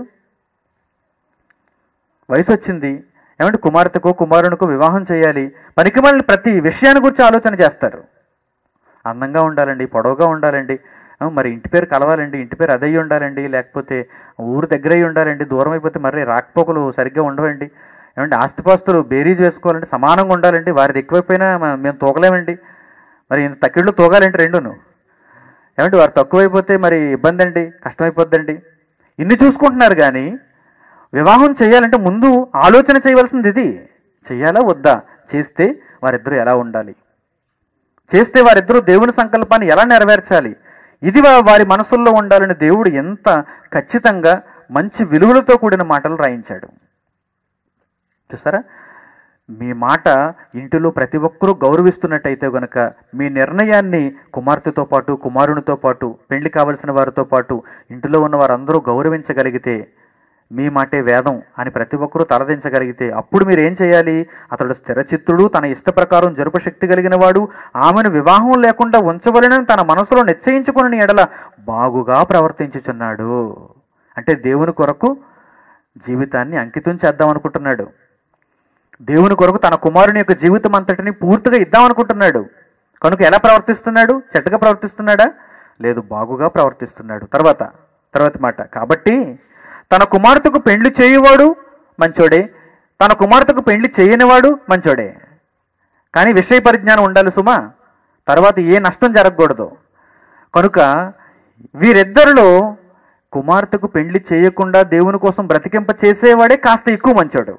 [SPEAKER 2] వయసు వచ్చింది ఏమంటే కుమార్తెకో కుమారునికో వివాహం చేయాలి పనికి మాలిన ప్రతి విషయాన్ని గురించి ఆలోచన చేస్తారు అందంగా ఉండాలండి పొడవుగా ఉండాలండి ఆ, మరి ఇంటి పేరు కలవాలండి ఇంటి పేరు అదయ్యి ఉండాలండి లేకపోతే ఊరు దగ్గరై ఉండాలండి దూరం అయిపోతే మరి రాకపోకలు సరిగ్గా ఉండవండి ఏమంటే ఆస్తిపాస్తులు బేరీజ్ వేసుకోవాలంటే సమానంగా ఉండాలండి వారిది ఎక్కువైపోయినా మ- మేము తూగలేమండి మరి ఇంత తక్కిళ్ళు తూగాలంటే రెండును ఏమంటే వారు తక్కువైపోతే మరి ఇబ్బంది అండి కష్టమైపోద్దండి ఇన్ని చూసుకుంటున్నారు కానీ వివాహం చేయాలంటే ముందు ఆలోచన చేయవలసింది ఇది చెయ్యాలా వద్దా చేస్తే వారిద్దరూ ఎలా ఉండాలి చేస్తే వారిద్దరూ దేవుని సంకల్పాన్ని ఎలా నెరవేర్చాలి ఇది వా- వారి మనసుల్లో ఉండాలని దేవుడు ఎంత ఖచ్చితంగా మంచి విలువలతో కూడిన మాటలు రాయించాడు చూసారా మీ మాట ఇంటిలో ప్రతి ఒక్కరూ గౌరవిస్తున్నట్టయితే గనుక మీ నిర్ణయాన్ని కుమార్తెతో పాటు కుమారునితో పాటు పెళ్లి కావలసిన వారితో పాటు ఇంటిలో ఉన్న వారందరూ గౌరవించగలిగితే మీ మాటే వేదం అని ప్రతి ఒక్కరూ తలదించగలిగితే అప్పుడు మీరు ఏం చేయాలి అతడు స్థిరచిత్తుడు తన ఇష్ట ప్రకారం జరుపు శక్తి కలిగిన వాడు ఆమెను వివాహం లేకుండా ఉంచవలనని తన మనసులో నిశ్చయించుకుని ఎడల బాగుగా ప్రవర్తించుచున్నాడు అంటే దేవుని కొరకు జీవితాన్ని అంకితం చేద్దాం అనుకుంటున్నాడు దేవుని కొరకు తన కుమారుని యొక్క జీవితం అంతటిని పూర్తిగా ఇద్దాం అనుకుంటున్నాడు కనుక ఎలా ప్రవర్తిస్తున్నాడు చెడ్డగా ప్రవర్తిస్తున్నాడా లేదు బాగుగా ప్రవర్తిస్తున్నాడు తర్వాత తర్వాత మాట కాబట్టి తన కుమార్తెకు పెండ్లి చేయువాడు మంచోడే తన కుమార్తెకు పెండ్లి చేయనివాడు మంచోడే కానీ విషయ పరిజ్ఞానం ఉండాలి సుమా తర్వాత ఏ నష్టం జరగకూడదు కనుక వీరిద్దరిలో కుమార్తెకు పెండ్లి చేయకుండా దేవుని కోసం బ్రతికింప చేసేవాడే కాస్త ఎక్కువ మంచోడు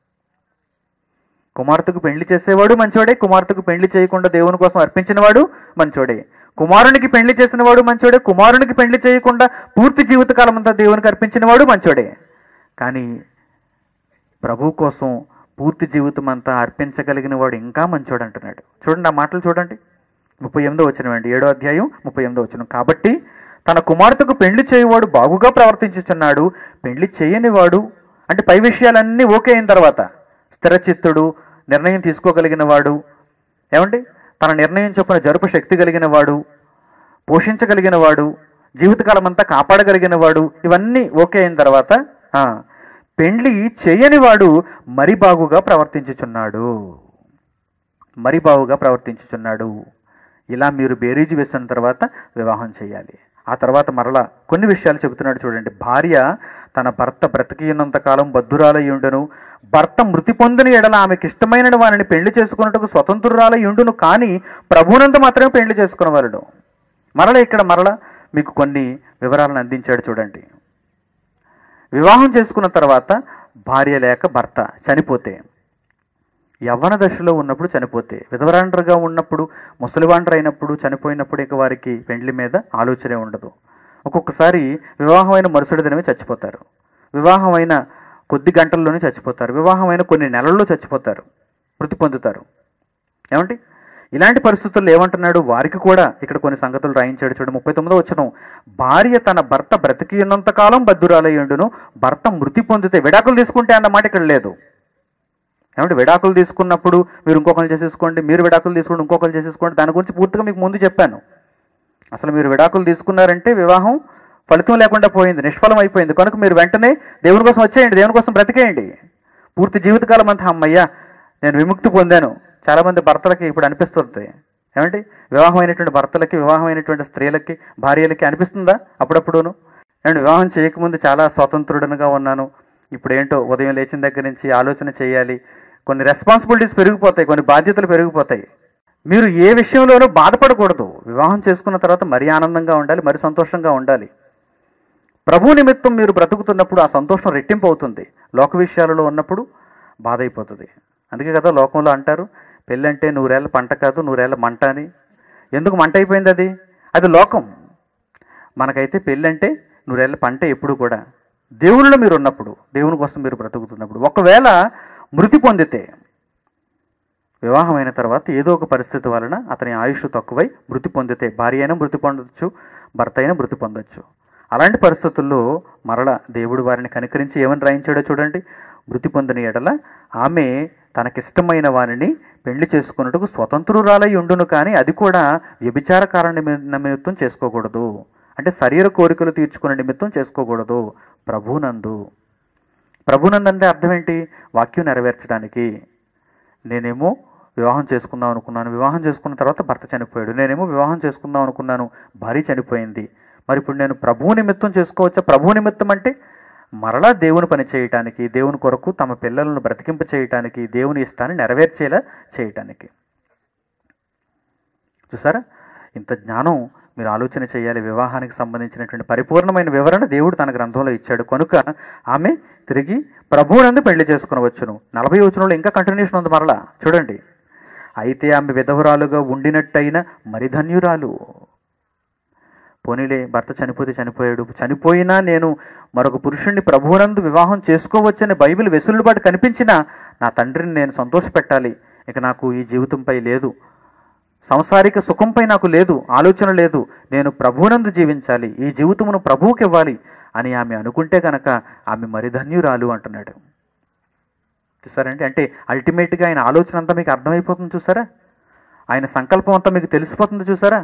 [SPEAKER 2] కుమార్తెకు పెళ్లి చేసేవాడు మంచోడే కుమార్తెకు పెళ్లి చేయకుండా దేవుని కోసం అర్పించినవాడు మంచోడే కుమారునికి పెళ్లి చేసినవాడు మంచోడే కుమారునికి పెళ్లి చేయకుండా పూర్తి జీవితకాలం అంతా దేవునికి అర్పించినవాడు మంచోడే కానీ ప్రభు కోసం పూర్తి జీవితం అంతా అర్పించగలిగిన వాడు ఇంకా మంచోడు అంటున్నాడు చూడండి ఆ మాటలు చూడండి ముప్పై ఎనిమిదో వచ్చిన అండి ఏడో అధ్యాయం ముప్పై ఎనిమిదో వచ్చిన కాబట్టి తన కుమార్తెకు పెళ్లి చేయవాడు బాగుగా ప్రవర్తించుచున్నాడు పెళ్లి చేయని వాడు అంటే పై విషయాలన్నీ ఓకే అయిన తర్వాత స్థిరచిత్తుడు నిర్ణయం తీసుకోగలిగిన వాడు ఏమండి తన నిర్ణయం చొప్పున జరుపు శక్తి కలిగిన వాడు పోషించగలిగిన వాడు జీవితకాలం అంతా కాపాడగలిగిన వాడు ఇవన్నీ ఓకే అయిన తర్వాత ఆ, పెండ్లి చేయని వాడు మరి బాగుగా ప్రవర్తించుచున్నాడు మరి బాగుగా ప్రవర్తించుచున్నాడు ఇలా మీరు బేరీజు వేసిన తర్వాత వివాహం చేయాలి ఆ తర్వాత మరలా కొన్ని విషయాలు చెబుతున్నాడు చూడండి భార్య తన భర్త బ్రతికినంత కాలం బద్ధురాలయ్యుండును భర్త మృతి పొందిన ఎడల ఆమెకి ఇష్టమైన వారిని పెళ్లి చేసుకున్నట్టుకు స్వతంత్రురాలయ్యుండును కానీ ప్రభునంత మాత్రమే పెళ్లి చేసుకునేవాడు మరల ఇక్కడ మరల మీకు కొన్ని వివరాలను అందించాడు చూడండి వివాహం చేసుకున్న తర్వాత భార్య లేక భర్త చనిపోతే యవ్వన దశలో ఉన్నప్పుడు చనిపోతే విధవరాండ్రగా ఉన్నప్పుడు ముసలివాండ్ర అయినప్పుడు చనిపోయినప్పుడు ఇక వారికి పెండ్లి మీద ఆలోచనే ఉండదు ఒక్కొక్కసారి వివాహమైన మరుసటి దినమే చచ్చిపోతారు వివాహమైన కొద్ది గంటల్లోనే చచ్చిపోతారు వివాహమైన కొన్ని నెలల్లో చచ్చిపోతారు మృతి పొందుతారు ఏమండి ఇలాంటి పరిస్థితుల్లో ఏమంటున్నాడు వారికి కూడా ఇక్కడ కొన్ని సంగతులు రాయించాడు చూడు ముప్పై తొమ్మిదో వచ్చిన భార్య తన భర్త బ్రతికి ఉన్నంత కాలం బద్దురాలయ్యుండును భర్త మృతి పొందితే విడాకులు తీసుకుంటే అన్నమాట ఇక్కడ లేదు ఏమంటే విడాకులు తీసుకున్నప్పుడు మీరు ఇంకొకరు చేసేసుకోండి మీరు విడాకులు తీసుకుంటే ఇంకొకరు చేసేసుకోండి దాని గురించి పూర్తిగా మీకు ముందు చెప్పాను అసలు మీరు విడాకులు తీసుకున్నారంటే వివాహం ఫలితం లేకుండా పోయింది నిష్ఫలం అయిపోయింది కనుక మీరు వెంటనే దేవుని కోసం వచ్చేయండి దేవుని కోసం బ్రతికేయండి పూర్తి జీవితకాలం అంతా అమ్మయ్యా నేను విముక్తి పొందాను చాలామంది భర్తలకి ఇప్పుడు అనిపిస్తుంది ఏమండి వివాహమైనటువంటి భర్తలకి వివాహమైనటువంటి స్త్రీలకి భార్యలకి అనిపిస్తుందా అప్పుడప్పుడును నేను వివాహం చేయకముందు చాలా స్వతంత్రుడనుగా ఉన్నాను ఇప్పుడు ఏంటో ఉదయం లేచిన దగ్గర నుంచి ఆలోచన చేయాలి కొన్ని రెస్పాన్సిబిలిటీస్ పెరిగిపోతాయి కొన్ని బాధ్యతలు పెరిగిపోతాయి మీరు ఏ విషయంలోనూ బాధపడకూడదు వివాహం చేసుకున్న తర్వాత మరీ ఆనందంగా ఉండాలి మరి సంతోషంగా ఉండాలి ప్రభు నిమిత్తం మీరు బ్రతుకుతున్నప్పుడు ఆ సంతోషం రెట్టింపు అవుతుంది లోక విషయాలలో ఉన్నప్పుడు బాధ అయిపోతుంది అందుకే కదా లోకంలో అంటారు పెళ్ళంటే నూరేళ్ళ పంట కాదు నూరేళ్ళ మంట అని ఎందుకు మంట అయిపోయింది అది అది లోకం మనకైతే పెళ్ళంటే నూరేళ్ళ పంట ఎప్పుడు కూడా దేవుళ్ళలో మీరు ఉన్నప్పుడు దేవుని కోసం మీరు బ్రతుకుతున్నప్పుడు ఒకవేళ మృతి పొందితే వివాహమైన తర్వాత ఏదో ఒక పరిస్థితి వలన అతని ఆయుష్ తక్కువై మృతి పొందితే భార్య అయినా మృతి పొందొచ్చు భర్త అయినా మృతి పొందొచ్చు అలాంటి పరిస్థితుల్లో మరల దేవుడు వారిని కనికరించి ఏమని రాయించాడో చూడండి మృతి పొందిన ఎడల ఆమె తనకిష్టమైన వారిని పెళ్లి చేసుకున్నట్టుకు స్వతంత్రురాలై ఉండును కానీ అది కూడా వ్యభిచార కారణ నిమి- నిమిత్తం చేసుకోకూడదు అంటే శరీర కోరికలు తీర్చుకునే నిమిత్తం చేసుకోకూడదు ప్రభునందు ప్రభునందు అంటే అర్థం ఏంటి వాక్యం నెరవేర్చడానికి నేనేమో వివాహం చేసుకుందాం అనుకున్నాను వివాహం చేసుకున్న తర్వాత భర్త చనిపోయాడు నేనేమో వివాహం చేసుకుందాం అనుకున్నాను భార్య చనిపోయింది మరి ఇప్పుడు నేను ప్రభువు నిమిత్తం చేసుకోవచ్చా ప్రభువు నిమిత్తం అంటే మరలా దేవుని పని చేయటానికి దేవుని కొరకు తమ పిల్లలను బ్రతికింప చేయటానికి దేవుని ఇష్టాన్ని నెరవేర్చేలా చేయటానికి చూసారా ఇంత జ్ఞానం మీరు ఆలోచన చేయాలి వివాహానికి సంబంధించినటువంటి పరిపూర్ణమైన వివరణ దేవుడు తన గ్రంథంలో ఇచ్చాడు కనుక ఆమె తిరిగి ప్రభువునందు పెళ్లి చేసుకునవచ్చును నలభై వచనంలో ఇంకా కంటిన్యూషన్ ఉంది మరలా చూడండి అయితే ఆమె విధవరాలుగా ఉండినట్టయిన మరి ధన్యురాలు పోనీలే భర్త చనిపోతే చనిపోయాడు చనిపోయినా నేను మరొక పురుషుణ్ణి ప్రభువునందు వివాహం చేసుకోవచ్చని బైబిల్ వెసులుబాటు కనిపించినా నా తండ్రిని నేను సంతోషపెట్టాలి ఇక నాకు ఈ జీవితంపై లేదు సంసారిక సుఖంపై నాకు లేదు ఆలోచన లేదు నేను ప్రభువునందు జీవించాలి ఈ జీవితమును ప్రభువుకి ఇవ్వాలి అని ఆమె అనుకుంటే కనుక ఆమె మరి ధన్యురాలు అంటున్నాడు చూసారండి అంటే అల్టిమేట్గా ఆయన ఆలోచన అంతా మీకు అర్థమైపోతుంది చూసారా ఆయన సంకల్పం అంతా మీకు తెలిసిపోతుంది చూసారా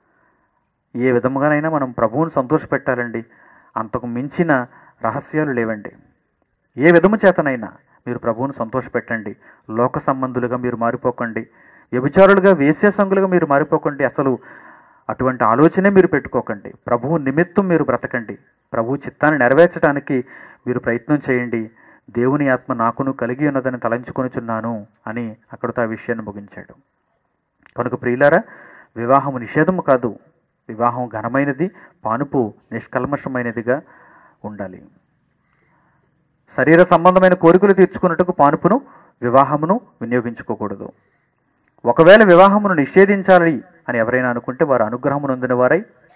[SPEAKER 2] ఏ విధముగానైనా మనం ప్రభువుని సంతోషపెట్టాలండి అంతకు మించిన రహస్యాలు లేవండి ఏ విధము చేతనైనా మీరు ప్రభువుని సంతోషపెట్టండి లోక సంబంధులుగా మీరు మారిపోకండి వ్యభిచారులుగా వేశ్య సంగులుగా మీరు మారిపోకండి అసలు అటువంటి ఆలోచనే మీరు పెట్టుకోకండి ప్రభువు నిమిత్తం మీరు బ్రతకండి ప్రభు చిత్తాన్ని నెరవేర్చడానికి మీరు ప్రయత్నం చేయండి దేవుని ఆత్మ నాకును కలిగి ఉన్నదని తలంచుకొనుచున్నాను అని అక్కడితో ఆ విషయాన్ని ముగించాడు కనుక ప్రియులారా వివాహము నిషేధము కాదు వివాహం ఘనమైనది పానుపు నిష్కల్మషమైనదిగా ఉండాలి శరీర సంబంధమైన కోరికలు తీర్చుకున్నట్టుకు పానుపును వివాహమును వినియోగించుకోకూడదు ఒకవేళ వివాహమును నిషేధించాలి అని ఎవరైనా అనుకుంటే వారు అనుగ్రహము నొందిన వారై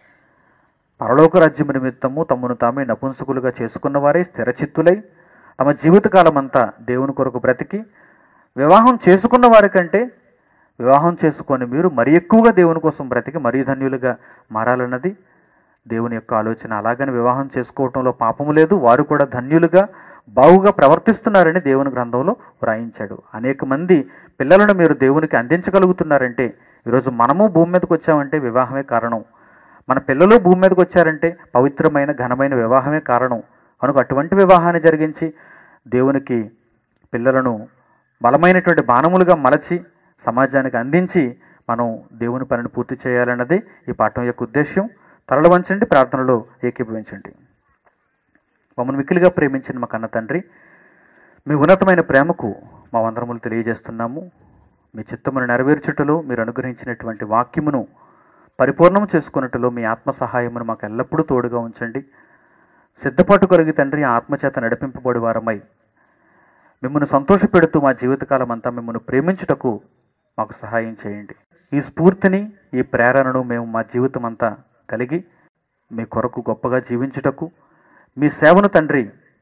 [SPEAKER 2] పరలోక రాజ్యము నిమిత్తము తమను తామే నపుంసకులుగా చేసుకున్న వారై స్థిరచిత్తులై తమ జీవితకాలమంతా దేవుని కొరకు బ్రతికి వివాహం చేసుకున్న వారి కంటే వివాహం చేసుకొని మీరు మరి ఎక్కువగా దేవుని కోసం బ్రతికి మరీ ధన్యులుగా మారాలన్నది దేవుని యొక్క ఆలోచన అలాగని వివాహం చేసుకోవటంలో పాపము లేదు వారు కూడా ధన్యులుగా బావుగా ప్రవర్తిస్తున్నారని దేవుని గ్రంథంలో వ్రాయించాడు అనేక మంది పిల్లలను మీరు దేవునికి అందించగలుగుతున్నారంటే ఈరోజు మనము భూమి మీదకి వచ్చామంటే వివాహమే కారణం మన పిల్లలు భూమి మీదకి వచ్చారంటే పవిత్రమైన ఘనమైన వివాహమే కారణం కనుక అటువంటి వివాహాన్ని జరిగించి దేవునికి పిల్లలను బలమైనటువంటి బాణములుగా మలచి సమాజానికి అందించి మనం దేవుని పనిని పూర్తి చేయాలన్నది ఈ పాఠం యొక్క ఉద్దేశ్యం తరల వంచండి ప్రార్థనలో ఏకీభవించండి మమ్మల్ని మిక్కిలిగా ప్రేమించిన మా కన్న తండ్రి మీ ఉన్నతమైన ప్రేమకు మా వందరములు తెలియజేస్తున్నాము మీ చిత్తమును నెరవేర్చుటలో మీరు అనుగ్రహించినటువంటి వాక్యమును పరిపూర్ణం చేసుకున్నట్టులో మీ ఆత్మ సహాయమును మాకు ఎల్లప్పుడూ తోడుగా ఉంచండి సిద్ధపాటు కలిగి తండ్రి ఆ ఆత్మచేత నడిపింపబడి వారమై మిమ్మల్ని సంతోషపెడుతూ మా జీవితకాలం అంతా మిమ్మల్ని ప్రేమించుటకు మాకు సహాయం చేయండి ఈ స్ఫూర్తిని ఈ ప్రేరణను మేము మా జీవితం అంతా కలిగి మీ కొరకు గొప్పగా జీవించుటకు మీ సేవను తండ్రి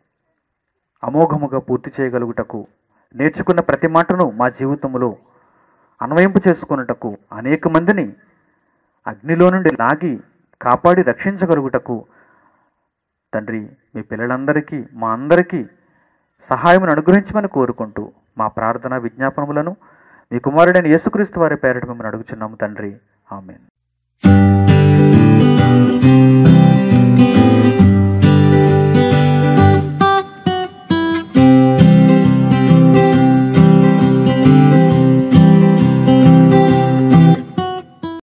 [SPEAKER 2] అమోఘముగా పూర్తి చేయగలుగుటకు నేర్చుకున్న ప్రతి మాటను మా జీవితంలో అన్వయింపు చేసుకున్నటకు అనేక మందిని అగ్నిలో నుండి లాగి కాపాడి రక్షించగలుగుటకు తండ్రి మీ పిల్లలందరికీ మా అందరికీ సహాయమును అనుగ్రహించమని కోరుకుంటూ మా ప్రార్థన విజ్ఞాపనములను మీ కుమారుడైన యేసుక్రీస్తు వారి పేరిట మిమ్మల్ని అడుగుచున్నాము తండ్రి ఆమెన్